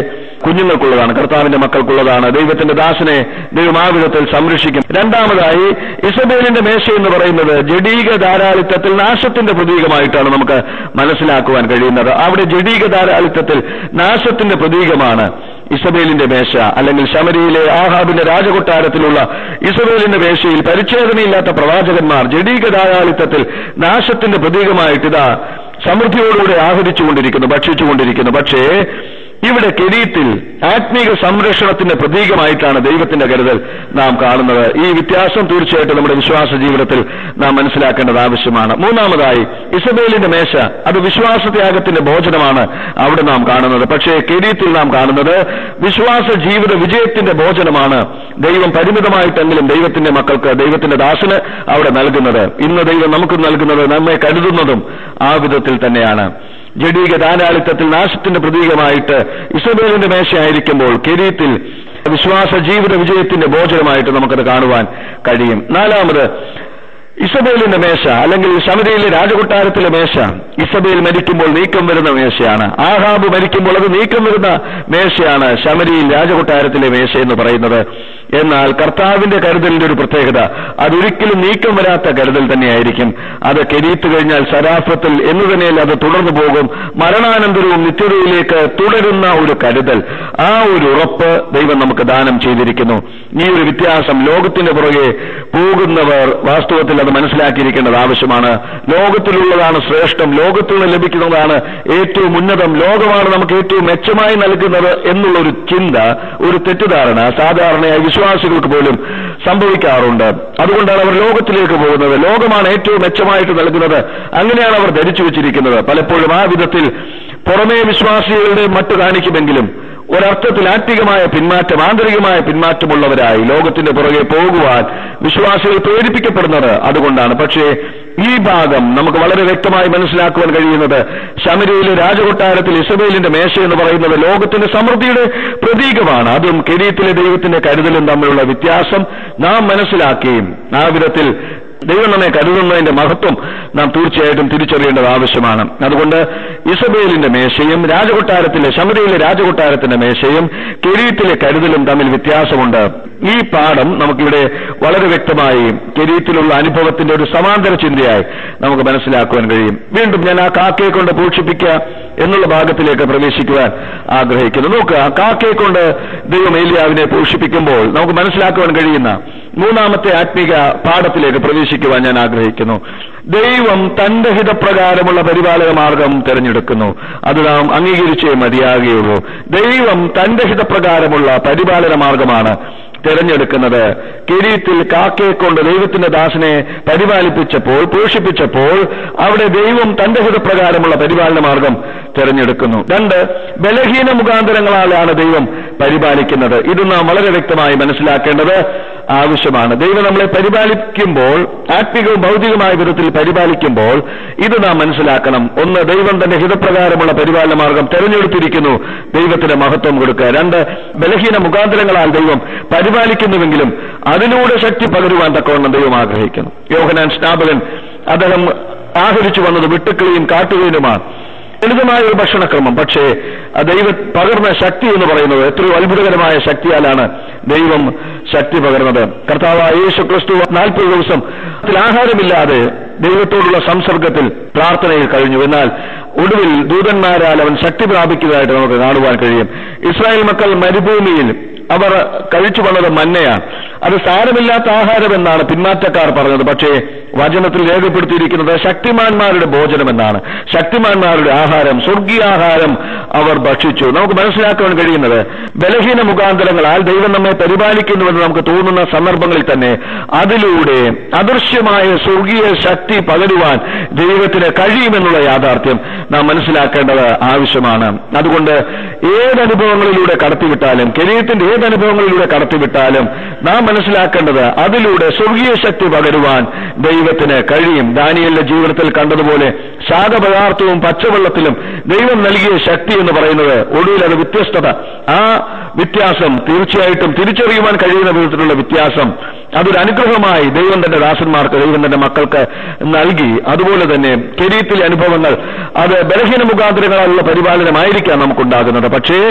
കുഞ്ഞുങ്ങൾക്കുള്ളതാണ് കർത്താവിന്റെ മക്കൾക്കുള്ളതാണ് ദൈവത്തിന്റെ ദാസനെ ദൈവം ആ വിധത്തിൽ സംരക്ഷിക്കും രണ്ടാമതായി ഇസബേലിന്റെ മേശ എന്ന് പറയുന്നത് ജഡീക ധാരാളിത്തത്തിൽ നാശത്തിന്റെ പ്രതീകമായിട്ടാണ് നമുക്ക് മനസ്സിലാക്കുവാൻ കഴിയുന്നത് അവിടെ ജഡീക ധാരാളിത്തത്തിൽ നാശത്തിന്റെ പ്രതീകമാണ് ഇസബേലിന്റെ മേശ അല്ലെങ്കിൽ ശമരിയിലെ ആഹാബിന്റെ രാജകൊട്ടാരത്തിലുള്ള ഇസബേലിന്റെ മേശയിൽ പരിച്ഛേദനയില്ലാത്ത പ്രവാചകന്മാർ ജഡീക ധാരാളിത്തത്തിൽ നാശത്തിന്റെ പ്രതീകമായിട്ട് ഇതാ സമൃദ്ധിയോടുകൂടി ആഹരിച്ചുകൊണ്ടിരിക്കുന്നു ഭക്ഷിച്ചുകൊണ്ടിരിക്കുന്നു പക്ഷേ ഇവിടെ കെരീത്തിൽ ആത്മീക സംരക്ഷണത്തിന്റെ പ്രതീകമായിട്ടാണ് ദൈവത്തിന്റെ കരുതൽ നാം കാണുന്നത് ഈ വ്യത്യാസം തീർച്ചയായിട്ടും നമ്മുടെ വിശ്വാസ ജീവിതത്തിൽ നാം മനസ്സിലാക്കേണ്ടത് ആവശ്യമാണ് മൂന്നാമതായി ഇസബേലിന്റെ മേശ അത് വിശ്വാസത്യാഗത്തിന്റെ ഭോജനമാണ് അവിടെ നാം കാണുന്നത് പക്ഷേ കെരീത്തിൽ നാം കാണുന്നത് വിശ്വാസ ജീവിത വിജയത്തിന്റെ ഭോജനമാണ് ദൈവം പരിമിതമായിട്ടെങ്കിലും ദൈവത്തിന്റെ മക്കൾക്ക് ദൈവത്തിന്റെ ദാസന് അവിടെ നൽകുന്നത് ഇന്ന് ദൈവം നമുക്ക് നൽകുന്നത് നമ്മെ കരുതുന്നതും ആ വിധത്തിൽ തന്നെയാണ് ജഡീക ധാരാളിത്തത്തിൽ നാശത്തിന്റെ പ്രതീകമായിട്ട് ഇസബേലിന്റെ മേശയായിരിക്കുമ്പോൾ കെരീത്തിൽ വിശ്വാസ ജീവിത വിജയത്തിന്റെ ഭോജനമായിട്ട് നമുക്കത് കാണുവാൻ കഴിയും നാലാമത് ഇസബേലിന്റെ മേശ അല്ലെങ്കിൽ ശമരിയിലെ രാജകൊട്ടാരത്തിലെ മേശ ഇസബേൽ മരിക്കുമ്പോൾ നീക്കം വരുന്ന മേശയാണ് ആഹാബ് മരിക്കുമ്പോൾ അത് നീക്കം വരുന്ന മേശയാണ് ശമരിയിൽ രാജകൊട്ടാരത്തിലെ മേശ എന്ന് പറയുന്നത് എന്നാൽ കർത്താവിന്റെ കരുതലിന്റെ ഒരു പ്രത്യേകത അതൊരിക്കലും നീക്കം വരാത്ത കരുതൽ തന്നെയായിരിക്കും അത് കെരീത്ത് കഴിഞ്ഞാൽ സരാഫത്തിൽ എന്ന് തന്നെയല്ല അത് തുടർന്നു പോകും മരണാനന്തരവും നിത്യതയിലേക്ക് തുടരുന്ന ഒരു കരുതൽ ആ ഒരു ഉറപ്പ് ദൈവം നമുക്ക് ദാനം ചെയ്തിരിക്കുന്നു ഈ ഒരു വ്യത്യാസം ലോകത്തിന്റെ പുറകെ പോകുന്നവർ വാസ്തവത്തിൽ അത് മനസ്സിലാക്കിയിരിക്കേണ്ടത് ആവശ്യമാണ് ലോകത്തിലുള്ളതാണ് ശ്രേഷ്ഠം ലോകത്തിൽ നിന്ന് ലഭിക്കുന്നതാണ് ഏറ്റവും ഉന്നതം ലോകമാണ് നമുക്ക് ഏറ്റവും മെച്ചമായി നൽകുന്നത് എന്നുള്ള ഒരു ചിന്ത ഒരു തെറ്റിദ്ധാരണ സാധാരണയായി വിശ്വാസികൾക്ക് പോലും സംഭവിക്കാറുണ്ട് അതുകൊണ്ടാണ് അവർ ലോകത്തിലേക്ക് പോകുന്നത് ലോകമാണ് ഏറ്റവും മെച്ചമായിട്ട് നൽകുന്നത് അങ്ങനെയാണ് അവർ ധരിച്ചു വെച്ചിരിക്കുന്നത് പലപ്പോഴും ആ വിധത്തിൽ പുറമേ വിശ്വാസികളുടെ മട്ട് കാണിക്കുമെങ്കിലും ഒരർത്ഥത്തിൽ ആത്മികമായ പിന്മാറ്റം ആന്തരികമായ പിന്മാറ്റമുള്ളവരായി ലോകത്തിന്റെ പുറകെ പോകുവാൻ വിശ്വാസികൾ പ്രേരിപ്പിക്കപ്പെടുന്നത് അതുകൊണ്ടാണ് പക്ഷേ ഈ ഭാഗം നമുക്ക് വളരെ വ്യക്തമായി മനസ്സിലാക്കുവാൻ കഴിയുന്നത് ശമരിയിലെ രാജകൊട്ടാരത്തിൽ ഇസബേലിന്റെ മേശ എന്ന് പറയുന്നത് ലോകത്തിന്റെ സമൃദ്ധിയുടെ പ്രതീകമാണ് അതും കെരീത്തിലെ ദൈവത്തിന്റെ കരുതലും തമ്മിലുള്ള വ്യത്യാസം നാം മനസ്സിലാക്കുകയും ആ വിധത്തിൽ ദൈവം നമ്മെ കരുതുന്നതിന്റെ മഹത്വം നാം തീർച്ചയായിട്ടും തിരിച്ചറിയേണ്ടത് ആവശ്യമാണ് അതുകൊണ്ട് ഇസബേലിന്റെ മേശയും രാജകൊട്ടാരത്തിലെ ശമരിയിലെ രാജകൊട്ടാരത്തിന്റെ മേശയും കെരീത്തിലെ കരുതലും തമ്മിൽ വ്യത്യാസമുണ്ട് ഈ പാഠം നമുക്കിവിടെ വളരെ വ്യക്തമായി കെരീത്തിലുള്ള അനുഭവത്തിന്റെ ഒരു സമാന്തര ചിന്തയായി നമുക്ക് മനസ്സിലാക്കുവാൻ കഴിയും വീണ്ടും ഞാൻ ആ കാക്കയെ കൊണ്ട് പോഷിപ്പിക്കുക എന്നുള്ള ഭാഗത്തിലേക്ക് പ്രവേശിക്കുവാൻ ആഗ്രഹിക്കുന്നു നോക്കുക ആ കാക്കയെ കൊണ്ട് ദൈവം ഏലിയാവിനെ പോഷിപ്പിക്കുമ്പോൾ നമുക്ക് മനസ്സിലാക്കുവാൻ കഴിയുന്ന മൂന്നാമത്തെ ആത്മീക പാഠത്തിലേക്ക് പ്രവേശിക്കുവാൻ ഞാൻ ആഗ്രഹിക്കുന്നു ദൈവം തന്റെ ഹിതപ്രകാരമുള്ള പരിപാലന മാർഗം തിരഞ്ഞെടുക്കുന്നു അത് നാം അംഗീകരിച്ചേ മതിയാകുകയുള്ളൂ ദൈവം തന്റെ ഹിതപ്രകാരമുള്ള പരിപാലന മാർഗമാണ് തിരഞ്ഞെടുക്കുന്നത് കിരീത്തിൽ കാക്കയെ കൊണ്ട് ദൈവത്തിന്റെ ദാസനെ പരിപാലിപ്പിച്ചപ്പോൾ പോഷിപ്പിച്ചപ്പോൾ അവിടെ ദൈവം തന്റെ ഹിതപ്രകാരമുള്ള പരിപാലന മാർഗം തിരഞ്ഞെടുക്കുന്നു രണ്ട് ബലഹീന മുഖാന്തരങ്ങളാലാണ് ദൈവം പരിപാലിക്കുന്നത് ഇത് നാം വളരെ വ്യക്തമായി മനസ്സിലാക്കേണ്ടത് ആവശ്യമാണ് ദൈവം നമ്മളെ പരിപാലിക്കുമ്പോൾ ആത്മികവും ഭൗതികമായ വിധത്തിൽ പരിപാലിക്കുമ്പോൾ ഇത് നാം മനസ്സിലാക്കണം ഒന്ന് ദൈവം തന്റെ ഹിതപ്രകാരമുള്ള പരിപാലന മാർഗം തെരഞ്ഞെടുത്തിരിക്കുന്നു ദൈവത്തിന് മഹത്വം കൊടുക്കുക രണ്ട് ബലഹീന മുഖാന്തരങ്ങളാൽ ദൈവം പരിപാലിക്കുന്നുവെങ്കിലും അതിലൂടെ ശക്തി പകരുവാൻ തക്കവണ്ണം ദൈവം ആഗ്രഹിക്കുന്നു യോഹനാൻ സ്നാപകൻ അദ്ദേഹം ആഹരിച്ചു വന്നത് വിട്ടുക്കളിയും കാട്ടുകയിലുമാണ് ലളിതമായ ഒരു ഭക്ഷണക്രമം പക്ഷേ ആ ദൈവ പകർന്ന ശക്തി എന്ന് പറയുന്നത് എത്രയോ അത്ഭുതകരമായ ശക്തിയാലാണ് ദൈവം ശക്തി പകർന്നത് കർത്താവായ യേശു ക്രിസ്തു നാൽപ്പത് ദിവസം അതിൽ ആഹാരമില്ലാതെ ദൈവത്തോടുള്ള സംസർഗത്തിൽ പ്രാർത്ഥനയിൽ കഴിഞ്ഞു എന്നാൽ ഒടുവിൽ ദൂതന്മാരാൽ അവൻ ശക്തി പ്രാപിക്കുന്നതായിട്ട് നമുക്ക് കാണുവാൻ കഴിയും ഇസ്രായേൽ മക്കൾ മരുഭൂമിയിൽ അവർ കഴിച്ചു വന്നത് മന്നയാണ് അത് സാരമില്ലാത്ത ആഹാരമെന്നാണ് പിന്മാറ്റക്കാർ പറഞ്ഞത് പക്ഷേ വചനത്തിൽ രേഖപ്പെടുത്തിയിരിക്കുന്നത് ശക്തിമാന്മാരുടെ ഭോജനമെന്നാണ് ശക്തിമാന്മാരുടെ ആഹാരം സ്വർഗീയാഹാരം അവർ ഭക്ഷിച്ചു നമുക്ക് മനസ്സിലാക്കാൻ കഴിയുന്നത് ബലഹീന മുഖാന്തരങ്ങളാൽ ദൈവം നമ്മെ പരിപാലിക്കുന്നുവെന്ന് നമുക്ക് തോന്നുന്ന സന്ദർഭങ്ങളിൽ തന്നെ അതിലൂടെ അദൃശ്യമായ സ്വർഗീയ ശക്തി പകരുവാൻ ദൈവത്തിന് കഴിയുമെന്നുള്ള യാഥാർത്ഥ്യം നാം മനസ്സിലാക്കേണ്ടത് ആവശ്യമാണ് അതുകൊണ്ട് ഏതനുഭവങ്ങളിലൂടെ കടത്തിവിട്ടാലും കരീരത്തിന്റെ ഏതനുഭവങ്ങളിലൂടെ കടത്തിവിട്ടാലും നാം മനസ്സിലാക്കേണ്ടത് അതിലൂടെ സ്വർഗീയ ശക്തി പകരുവാൻ ദൈവത്തിന് കഴിയും ദാനിയലിന്റെ ജീവിതത്തിൽ കണ്ടതുപോലെ ശാഖപദാർത്ഥവും പച്ചവെള്ളത്തിലും ദൈവം നൽകിയ ശക്തി എന്ന് പറയുന്നത് ഒടുവിൽ അത് വ്യത്യസ്തത ആ വ്യത്യാസം തീർച്ചയായിട്ടും തിരിച്ചറിയുവാൻ കഴിയുന്ന വിധത്തിലുള്ള വ്യത്യാസം അതൊരു അനുഗ്രഹമായി ദൈവം തന്റെ ദാസന്മാർക്ക് ദൈവം തന്റെ മക്കൾക്ക് നൽകി അതുപോലെ തന്നെ കെരീത്തിലെ അനുഭവങ്ങൾ അത് ബലഹീന മുഖാന്തരങ്ങളാലുള്ള പരിപാലനമായിരിക്കാം നമുക്കുണ്ടാകുന്നത് പക്ഷേ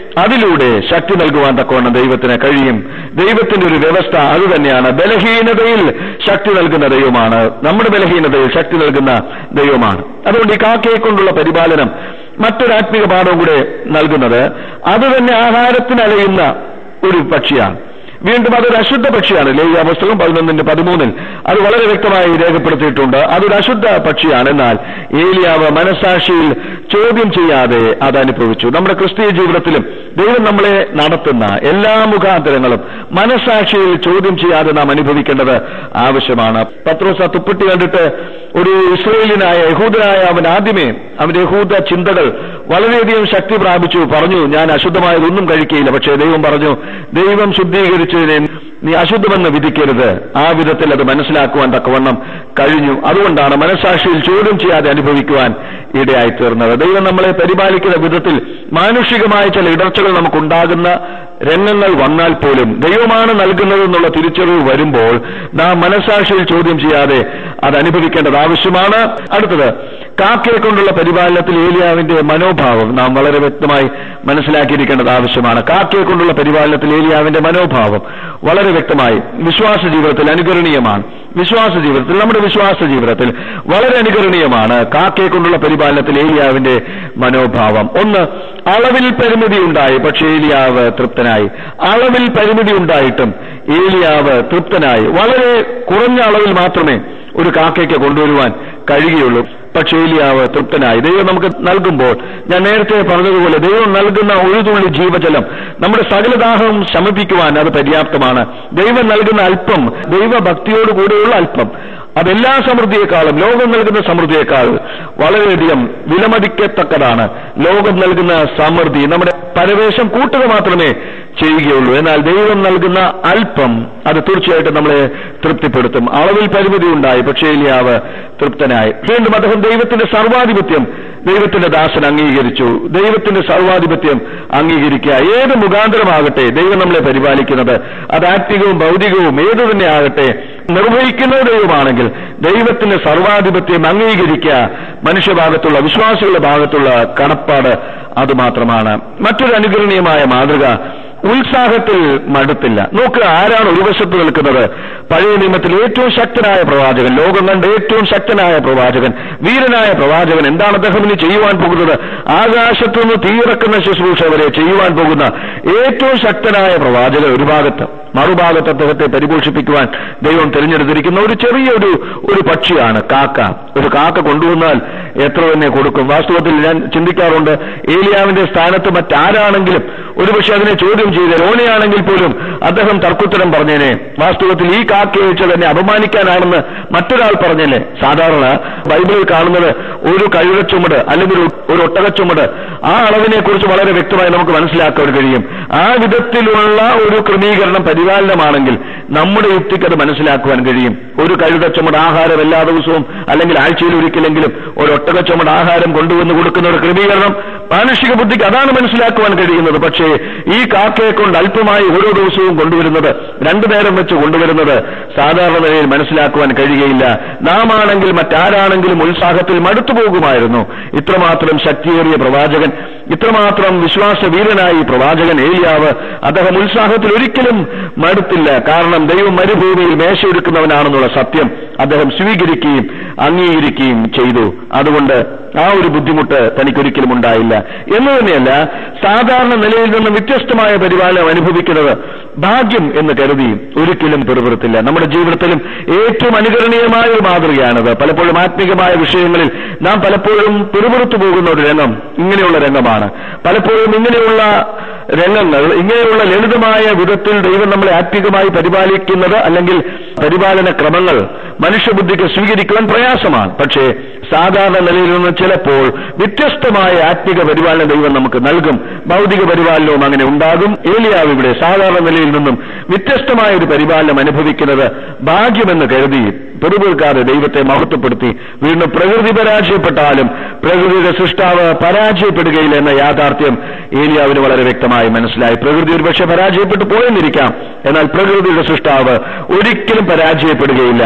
അതിലൂടെ ശക്തി നൽകുവാൻ തക്കവണ്ണം ദൈവത്തിന് കഴിയും ദൈവത്തിന്റെ ഒരു വ്യവസ്ഥ അത് തന്നെയാണ് ബലഹീനതയിൽ ശക്തി നൽകുന്ന ദൈവമാണ് നമ്മുടെ ബലഹീനതയിൽ ശക്തി നൽകുന്ന ദൈവമാണ് അതുകൊണ്ട് ഈ കാക്കയെ കൊണ്ടുള്ള പരിപാലനം മറ്റൊരു ആത്മീക പാഠവും കൂടെ നൽകുന്നത് അത് തന്നെ ആഹാരത്തിന് അലയുന്ന ഒരു പക്ഷിയാണ് വീണ്ടും അതൊരു അശുദ്ധ പക്ഷിയാണ് ലേഖ്യ പുസ്തകം പതിനൊന്നിന്റെ പതിമൂന്നിൽ അത് വളരെ വ്യക്തമായി രേഖപ്പെടുത്തിയിട്ടുണ്ട് അതൊരു അശുദ്ധ പക്ഷിയാണ് എന്നാൽ ഏലിയാവ് മനസാക്ഷിയിൽ ചോദ്യം ചെയ്യാതെ അത് അനുഭവിച്ചു നമ്മുടെ ക്രിസ്തീയ ജീവിതത്തിലും ദൈവം നമ്മളെ നടത്തുന്ന എല്ലാ മുഖാന്തരങ്ങളും മനസാക്ഷിയിൽ ചോദ്യം ചെയ്യാതെ നാം അനുഭവിക്കേണ്ടത് ആവശ്യമാണ് പത്രോസ് ആ തുപ്പട്ടി കണ്ടിട്ട് ഒരു ഇസ്രയേലിനായ യഹൂദനായ അവൻ ആദ്യമേ അവന്റെ യഹൂദ ചിന്തകൾ വളരെയധികം ശക്തി പ്രാപിച്ചു പറഞ്ഞു ഞാൻ അശുദ്ധമായതൊന്നും കഴിക്കുകയില്ല പക്ഷേ ദൈവം പറഞ്ഞു ദൈവം ശുദ്ധീകരിച്ചതിനെ നീ അശുദ്ധമെന്ന് വിധിക്കരുത് ആ വിധത്തിൽ അത് മനസ്സിലാക്കുവാൻ തക്കവണ്ണം കഴിഞ്ഞു അതുകൊണ്ടാണ് മനസാക്ഷിയിൽ ചോദ്യം ചെയ്യാതെ അനുഭവിക്കുവാൻ ഇടയായി തീർന്നത് ദൈവം നമ്മളെ പരിപാലിക്കുന്ന വിധത്തിൽ മാനുഷികമായ ചില ഇടർച്ചകൾ നമുക്കുണ്ടാകുന്ന രംഗങ്ങൾ വന്നാൽ പോലും ദൈവമാണ് നൽകുന്നതെന്നുള്ള തിരിച്ചറിവ് വരുമ്പോൾ നാം മനസാക്ഷിയിൽ ചോദ്യം ചെയ്യാതെ അത് അനുഭവിക്കേണ്ടത് ആവശ്യമാണ് അടുത്തത് കാക്കയെ കൊണ്ടുള്ള പരിപാലനത്തിൽ ഏലിയാവിന്റെ മനോഭാവം നാം വളരെ വ്യക്തമായി മനസ്സിലാക്കിയിരിക്കേണ്ടത് ആവശ്യമാണ് കാക്കയെ കൊണ്ടുള്ള പരിപാലനത്തിൽ ഏലിയാവിന്റെ മനോഭാവം വളരെ വ്യക്തമായി വിശ്വാസ ജീവിതത്തിൽ അനുകരണീയമാണ് വിശ്വാസ ജീവിതത്തിൽ നമ്മുടെ വിശ്വാസ ജീവിതത്തിൽ വളരെ അനുകരണീയമാണ് കാക്കയെ കൊണ്ടുള്ള പരിപാലനത്തിൽ ഏലിയാവിന്റെ മനോഭാവം ഒന്ന് അളവിൽ പരിമിതി ഉണ്ടായി പക്ഷേ ഏലിയാവ് തൃപ്തനായി അളവിൽ പരിമിതി ഉണ്ടായിട്ടും ഏലിയാവ് തൃപ്തനായി വളരെ കുറഞ്ഞ അളവിൽ മാത്രമേ ഒരു കാക്കയ്ക്ക് കൊണ്ടുവരുവാൻ കഴിയുകയുള്ളൂ പക്ഷേ ഏലിയാവ് തൃപ്തനായി ദൈവം നമുക്ക് നൽകുമ്പോൾ ഞാൻ നേരത്തെ പറഞ്ഞതുപോലെ ദൈവം നൽകുന്ന ഒരു തുള്ളി ജീവജലം നമ്മുടെ സകലദാഹവും ശമിപ്പിക്കുവാൻ അത് പര്യാപ്തമാണ് ദൈവം നൽകുന്ന അല്പം ദൈവഭക്തിയോടുകൂടിയുള്ള അല്പം അതെല്ലാ സമൃദ്ധിയെക്കാളും ലോകം നൽകുന്ന സമൃദ്ധിയേക്കാൾ വളരെയധികം വിലമതിക്കത്തക്കതാണ് ലോകം നൽകുന്ന സമൃദ്ധി നമ്മുടെ പരവേശം കൂട്ടുക മാത്രമേ ചെയ്യുകയുള്ളൂ എന്നാൽ ദൈവം നൽകുന്ന അല്പം അത് തീർച്ചയായിട്ടും നമ്മളെ തൃപ്തിപ്പെടുത്തും അളവിൽ പരിമിതി ഉണ്ടായി പക്ഷേ ഏലിയാവ് തൃപ്തനായി വീണ്ടും അദ്ദേഹം ദൈവത്തിന്റെ സർവാധിപത്യം ദൈവത്തിന്റെ ദാസൻ അംഗീകരിച്ചു ദൈവത്തിന്റെ സർവാധിപത്യം അംഗീകരിക്കുക ഏത് മുഖാന്തരമാകട്ടെ ദൈവം നമ്മളെ പരിപാലിക്കുന്നത് അത് ആത്മികവും ഭൗതികവും ഏതു തന്നെ ആകട്ടെ നിർവഹിക്കുന്ന ദൈവമാണെങ്കിൽ ദൈവത്തിന്റെ സർവാധിപത്യം അംഗീകരിക്കുക മനുഷ്യഭാഗത്തുള്ള വിശ്വാസികളുടെ ഭാഗത്തുള്ള കടപ്പാട് അതുമാത്രമാണ് മറ്റൊരു അനുകരണീയമായ മാതൃക ഉത്സാഹത്തിൽ മടുത്തില്ല നോക്കുക ആരാണ് ഒരു വശത്ത് നിൽക്കുന്നത് പഴയ നിയമത്തിൽ ഏറ്റവും ശക്തനായ പ്രവാചകൻ ലോകം കണ്ട ഏറ്റവും ശക്തനായ പ്രവാചകൻ വീരനായ പ്രവാചകൻ എന്താണ് അദ്ദേഹം ഇനി ചെയ്യുവാൻ പോകുന്നത് ആകാശത്തുനിന്ന് തീയിറക്കുന്ന ശുശ്രൂഷ വരെ ചെയ്യുവാൻ പോകുന്ന ഏറ്റവും ശക്തനായ പ്രവാചകൻ ഒരു ഭാഗത്ത് മറുഭാഗത്ത് അദ്ദേഹത്തെ പരിപോഷിപ്പിക്കുവാൻ ദൈവം തിരഞ്ഞെടുത്തിരിക്കുന്ന ഒരു ചെറിയൊരു ഒരു പക്ഷിയാണ് കാക്ക ഒരു കാക്ക കൊണ്ടുവന്നാൽ എത്ര തന്നെ കൊടുക്കും വാസ്തവത്തിൽ ഞാൻ ചിന്തിക്കാറുണ്ട് ഏലിയാവിന്റെ സ്ഥാനത്ത് മറ്റാരാണെങ്കിലും ഒരുപക്ഷെ അതിനെ ചോദ്യം ചെയ്ത് രോണിയാണെങ്കിൽ പോലും അദ്ദേഹം തർക്കുത്തരം പറഞ്ഞേനെ വാസ്തവത്തിൽ ഈ കാക്കയെ വെച്ച് തന്നെ അപമാനിക്കാനാണെന്ന് മറ്റൊരാൾ പറഞ്ഞേനെ സാധാരണ ബൈബിളിൽ കാണുന്നത് ഒരു കഴുകച്ചുമട് അല്ലെങ്കിൽ ഒരു- ഒരു ഒട്ടകച്ചുമട് ആ അളവിനെ കുറിച്ച് വളരെ വ്യക്തമായി നമുക്ക് മനസ്സിലാക്കാൻ കഴിയും ആ വിധത്തിലുള്ള ഒരു ക്രമീകരണം പരിപാലനമാണെങ്കിൽ നമ്മുടെ യുക്തിക്ക് അത് മനസ്സിലാക്കുവാൻ കഴിയും ഒരു കഴുതച്ചുമട് ആഹാരം എല്ലാ ദിവസവും അല്ലെങ്കിൽ ആഴ്ചയിൽ ഒരിക്കലെങ്കിലും ഒരു ഒട്ടകച്ചുമട് ആഹാരം കൊണ്ടുവന്ന് കൊടുക്കുന്ന ഒരു ക്രമീകരണം മാനുഷിക ബുദ്ധിക്ക് അതാണ് മനസ്സിലാക്കുവാൻ കഴിയുന്നത് പക്ഷേ ഈ കാക്കയെ കൊണ്ട് അല്പമായി ഓരോ ദിവസവും കൊണ്ടുവരുന്നത് രണ്ടു നേരം വെച്ച് കൊണ്ടുവരുന്നത് സാധാരണ നിലയിൽ മനസ്സിലാക്കുവാൻ കഴിയുകയില്ല നാം ആണെങ്കിൽ മറ്റാരാണെങ്കിലും ഉത്സാഹത്തിൽ മടുത്തു പോകുമായിരുന്നു ഇത്രമാത്രം ശക്തിയേറിയ പ്രവാചകൻ ഇത്രമാത്രം വിശ്വാസവീരനായി പ്രവാചകൻ ഏലിയാവ് അദ്ദേഹം ഉത്സാഹത്തിൽ ഒരിക്കലും മടുത്തില്ല കാരണം ദൈവം മരുഭൂമിയിൽ മേശയൊരുക്കുന്നവനാണെന്നുള്ള സത്യം അദ്ദേഹം സ്വീകരിക്കുകയും അംഗീകരിക്കുകയും ചെയ്തു അതുകൊണ്ട് ആ ഒരു ബുദ്ധിമുട്ട് തനിക്കൊരിക്കലും ഉണ്ടായില്ല എന്ന് തന്നെയല്ല സാധാരണ നിലയിൽ നിന്ന് വ്യത്യസ്തമായ പരിപാലനം അനുഭവിക്കുന്നത് ഭാഗ്യം എന്ന് കരുതി ഒരിക്കലും പെറുപെറുത്തില്ല നമ്മുടെ ജീവിതത്തിലും ഏറ്റവും അനുകരണീയമായ ഒരു മാതൃകയാണത് പലപ്പോഴും ആത്മീകമായ വിഷയങ്ങളിൽ നാം പലപ്പോഴും പെറുപെറുത്തു പോകുന്ന ഒരു രംഗം ഇങ്ങനെയുള്ള രംഗമാണ് പലപ്പോഴും ഇങ്ങനെയുള്ള രംഗങ്ങൾ ഇങ്ങനെയുള്ള ലളിതമായ വിധത്തിൽ ദൈവം നമ്മളെ ആത്മീകമായി പരിപാലിക്കുന്നത് അല്ലെങ്കിൽ പരിപാലന ക്രമങ്ങൾ മനുഷ്യബുദ്ധിക്ക് സ്വീകരിക്കുവാൻ പ്രയാസമാണ് പക്ഷേ സാധാരണ നിലയിൽ നിന്ന് ചിലപ്പോൾ വ്യത്യസ്തമായ ആത്മിക പരിപാലനം ദൈവം നമുക്ക് നൽകും ഭൗതിക പരിപാലനവും അങ്ങനെ ഉണ്ടാകും ഏലിയാവ് ഇവിടെ സാധാരണ നിലയിൽ നിന്നും വ്യത്യസ്തമായ ഒരു പരിപാലനം അനുഭവിക്കുന്നത് ഭാഗ്യമെന്ന് കരുതി പെറുപീർക്കാതെ ദൈവത്തെ മഹത്വപ്പെടുത്തി വീണ്ടും പ്രകൃതി പരാജയപ്പെട്ടാലും പ്രകൃതിയുടെ സൃഷ്ടാവ് പരാജയപ്പെടുകയില്ല എന്ന യാഥാർത്ഥ്യം ഏലിയാവിന് വളരെ വ്യക്തമായി മനസ്സിലായി പ്രകൃതി ഒരുപക്ഷെ പരാജയപ്പെട്ടു പോയെന്നിരിക്കാം എന്നാൽ പ്രകൃതിയുടെ സൃഷ്ടാവ് ഒരിക്കലും പരാജയപ്പെടുകയില്ല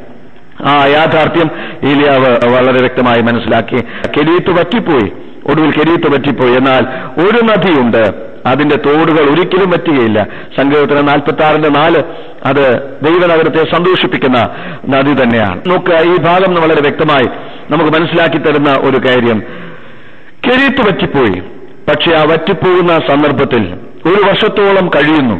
ആ യാഥാർത്ഥ്യം ഏലിയാവ് വളരെ വ്യക്തമായി മനസ്സിലാക്കി കെരീത്ത് പറ്റിപ്പോയി ഒടുവിൽ കെരീത്ത് പറ്റിപ്പോയി എന്നാൽ ഒരു നദിയുണ്ട് അതിന്റെ തോടുകൾ ഒരിക്കലും പറ്റുകയില്ല സങ്കീർത്തനം നാൽപ്പത്തി ആറിന്റെ നാല് അത് ദൈവനഗരത്തെ സന്തോഷിപ്പിക്കുന്ന നദി തന്നെയാണ് നോക്കുക ഈ ഭാഗം വളരെ വ്യക്തമായി നമുക്ക് മനസ്സിലാക്കി തരുന്ന ഒരു കാര്യം കെരീത്ത് വറ്റിപ്പോയി പക്ഷെ ആ വറ്റിപ്പോകുന്ന സന്ദർഭത്തിൽ ഒരു വർഷത്തോളം കഴിയുന്നു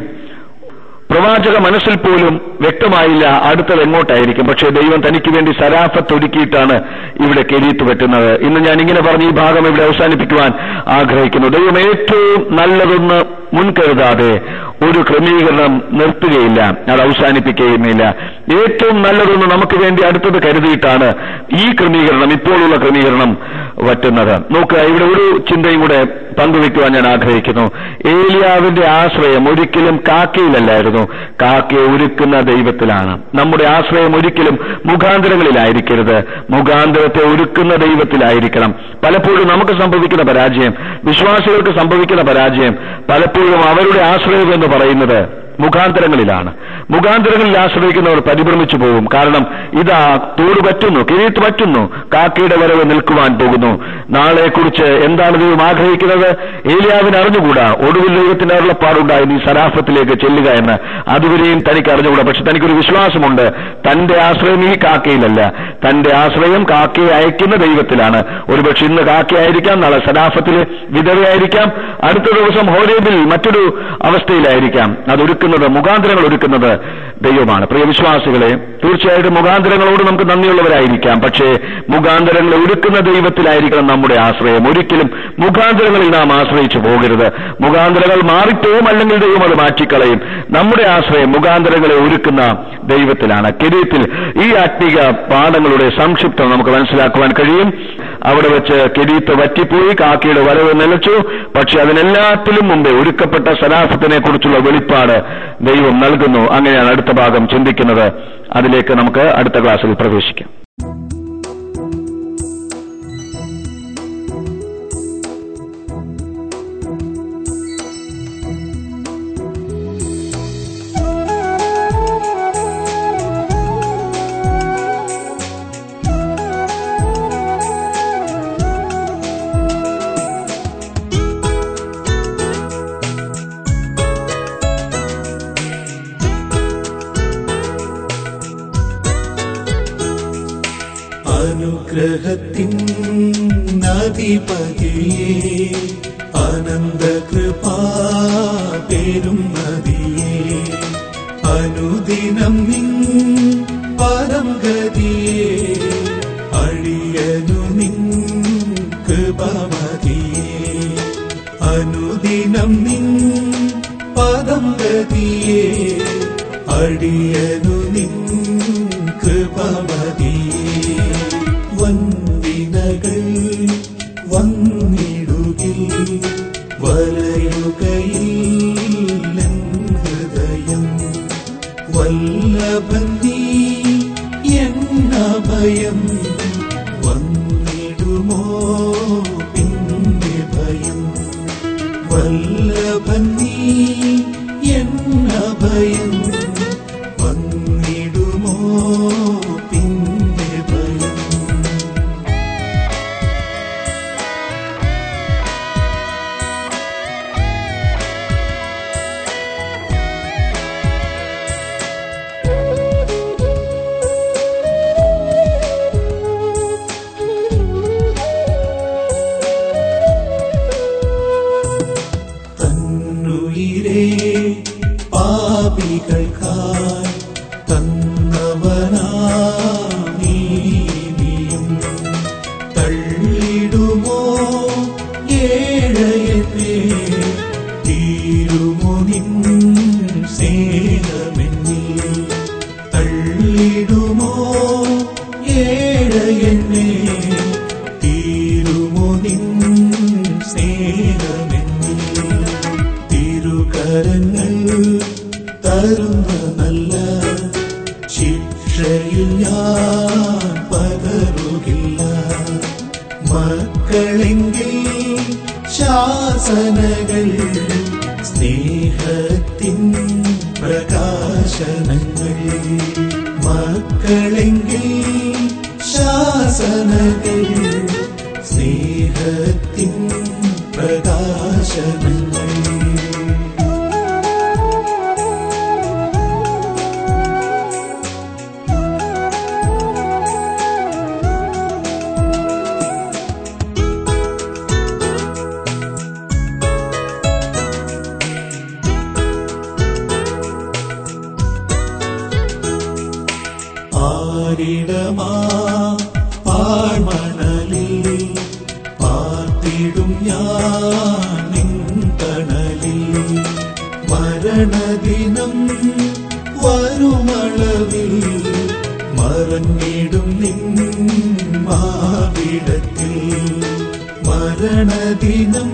പ്രവാചക മനസ്സിൽ പോലും വ്യക്തമായില്ല അടുത്തത് എങ്ങോട്ടായിരിക്കും പക്ഷേ ദൈവം തനിക്ക് വേണ്ടി സരാഫത്ത് ഒരുക്കിയിട്ടാണ് ഇവിടെ കെരീത്ത് പറ്റുന്നത് ഇന്ന് ഞാൻ ഇങ്ങനെ പറഞ്ഞ് ഈ ഭാഗം ഇവിടെ അവസാനിപ്പിക്കുവാൻ ആഗ്രഹിക്കുന്നു ദൈവം ഏറ്റവും നല്ലതൊന്ന് മുൻകരുതാതെ ഒരു ക്രമീകരണം നിർത്തുകയില്ല അത് അവസാനിപ്പിക്കുകയുമില്ല ഏറ്റവും നല്ലതൊന്ന് നമുക്ക് വേണ്ടി അടുത്തത് കരുതിയിട്ടാണ് ഈ ക്രമീകരണം ഇപ്പോഴുള്ള ക്രമീകരണം വറ്റുന്നത് നോക്കുക ഇവിടെ ഒരു ചിന്തയും കൂടെ പങ്കുവെക്കുവാൻ ഞാൻ ആഗ്രഹിക്കുന്നു ഏലിയാവിന്റെ ആശ്രയം ഒരിക്കലും കാക്കയിലല്ലായിരുന്നു കാക്കയെ ഒരുക്കുന്ന ദൈവത്തിലാണ് നമ്മുടെ ആശ്രയം ഒരിക്കലും മുഖാന്തരങ്ങളിലായിരിക്കരുത് മുഖാന്തരത്തെ ഒരുക്കുന്ന ദൈവത്തിലായിരിക്കണം പലപ്പോഴും നമുക്ക് സംഭവിക്കുന്ന പരാജയം വിശ്വാസികൾക്ക് സംഭവിക്കുന്ന പരാജയം പലപ്പോഴും അവരുടെ ആശ്രയം എന്ന് പറയുന്നത് മുഖാന്തരങ്ങളിലാണ് മുഖാന്തരങ്ങളിൽ ആശ്രയിക്കുന്നവർ പരിഭ്രമിച്ചു പോകും കാരണം ഇതാ തോട് പറ്റുന്നു കിരീത്ത് പറ്റുന്നു കാക്കയുടെ വരവ് നിൽക്കുവാൻ പോകുന്നു നാളെക്കുറിച്ച് എന്താണ് ദൈവം ആഗ്രഹിക്കുന്നത് ഏലിയാവിന് അറിഞ്ഞുകൂടാ ഒടുവിൽ ദൈവത്തിന്റെ അരുളപ്പാടുണ്ടായി നീ സരാഫത്തിലേക്ക് ചെല്ലുക എന്ന് അതുവരെയും തനിക്ക് അറിഞ്ഞുകൂടാ പക്ഷെ തനിക്കൊരു വിശ്വാസമുണ്ട് തന്റെ ആശ്രയം ഈ കാക്കയിലല്ല തന്റെ ആശ്രയം കാക്കയെ അയക്കുന്ന ദൈവത്തിലാണ് ഒരുപക്ഷെ ഇന്ന് കാക്കയായിരിക്കാം നാളെ സരാഫത്തിലെ വിധവയായിരിക്കാം അടുത്ത ദിവസം ഹോരേബിൽ മറ്റൊരു അവസ്ഥയിലായിരിക്കാം അതൊരുക്കുന്നത് മുഖാന്തരങ്ങൾ ഒരുക്കുന്നത് ദൈവമാണ് പ്രിയ വിശ്വാസികളെ തീർച്ചയായിട്ടും മുഖാന്തരങ്ങളോട് നമുക്ക് നന്ദിയുള്ളവരായിരിക്കാം പക്ഷേ മുഖാന്തരങ്ങൾ ഒരുക്കുന്ന ദൈവത്തിലായിരിക്കണം നമ്മുടെ ആശ്രയം ഒരിക്കലും മുഖാന്തരങ്ങളിൽ നാം ആശ്രയിച്ചു പോകരുത് മുഖാന്തരങ്ങൾ മാറിപ്പോവും അല്ലെങ്കിൽ ദൈവം അത് മാറ്റിക്കളയും നമ്മുടെ ആശ്രയം മുഖാന്തരങ്ങളെ ഒരുക്കുന്ന ദൈവത്തിലാണ് കിരീത്തിൽ ഈ ആത്മീക പാഠങ്ങളുടെ സംക്ഷിപ്തം നമുക്ക് മനസ്സിലാക്കുവാൻ കഴിയും അവിടെ വെച്ച് കിരീത്ത് വറ്റിപ്പോയി കാക്കയുടെ വരവ് നിലച്ചു പക്ഷെ അതിനെല്ലാത്തിലും മുമ്പേ ഒരുക്കപ്പെട്ട സരാഫത്തിനെ കുറിച്ചുള്ള വെളിപ്പാട് ദൈവം നൽകുന്നു അങ്ങനെയാണ് അടുത്ത ഭാഗം ചിന്തിക്കുന്നത് അതിലേക്ക് നമുക്ക് അടുത്ത ക്ലാസ്സിൽ പ്രവേശിക്കാം അനുഗ്രഹത്തിൻ നദിപതിയെ അനന്തകൃപാ പേരും നദിയെ അനുദിനം നിൻ പദം ഗതിയെ അഴിയനു നിൻ കൃപമതിയെ അനുദിനം നിൻ പദം ഗതിയെ അടിയനു നിൻ കൃപമതിയെ വന്ദിനകൾ വന്നിടുകിൽ വലയുകയിൽ എൻ ഹൃദയം വല്ലഭൻ നീ എന്നഭയം വന്നിടുമോ പിന്നെ ഭയം വല്ലഭൻ നീ എന്നഭയം വന്നിടുമോ പിന്നെ ഭയം തന്നുയിരേ പാപികൾക്കായി തന്നവനാ നീയും തള്ളിടുമോ ഏഴയനെ തീരുമോ നിൻ സ്നേഹമെന്നിൽ തള്ളിടുമോ ഏഴയനെ തീരുമോ നിൻ സ്നേഹമെന്നിൽ തിരുകരങ്ങൾ തരുന്ന നല്ല ശിക്ഷയിൽ ഞാൻ പകരുകില്ല മക്കളെങ്കിൽ ശാസനകൾ സ്നേഹത്തിൻ പ്രകാശനങ്ങൾ മക്കളെങ്കിൽ ശാസനകൾ സ്നേഹത്തിൻ പ്രകാശനങ്ങൾ പാരിടമാ പാഴ്മണലിൽ പാർത്തിടും ഞാൻ നിൻ തണലിൽ മരണദിനം വരുമളവിൽ മറഞ്ഞിടും നിൻ മാവിടത്തിൽ മരണദിനം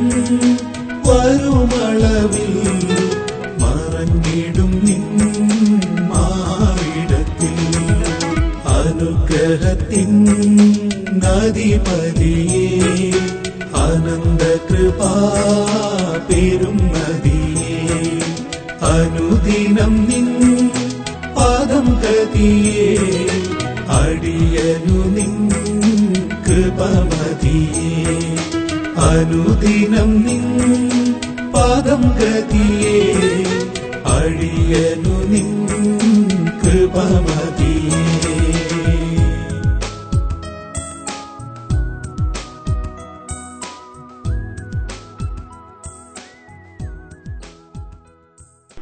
വരുമളവിൽ മറഞ്ഞിടും നിൻ മാവിടത്തിൽ അനുഗ്രഹത്തിൻ നദിപതിയെ അനന്ത കൃപാ പെരും നദിയെ അനുദിനം നിൻ പാദം ഗതിയെ അടിയനു നിൻ കൃപമതിയെ അനുദിനം നിൻ പാദം ഗതിയെ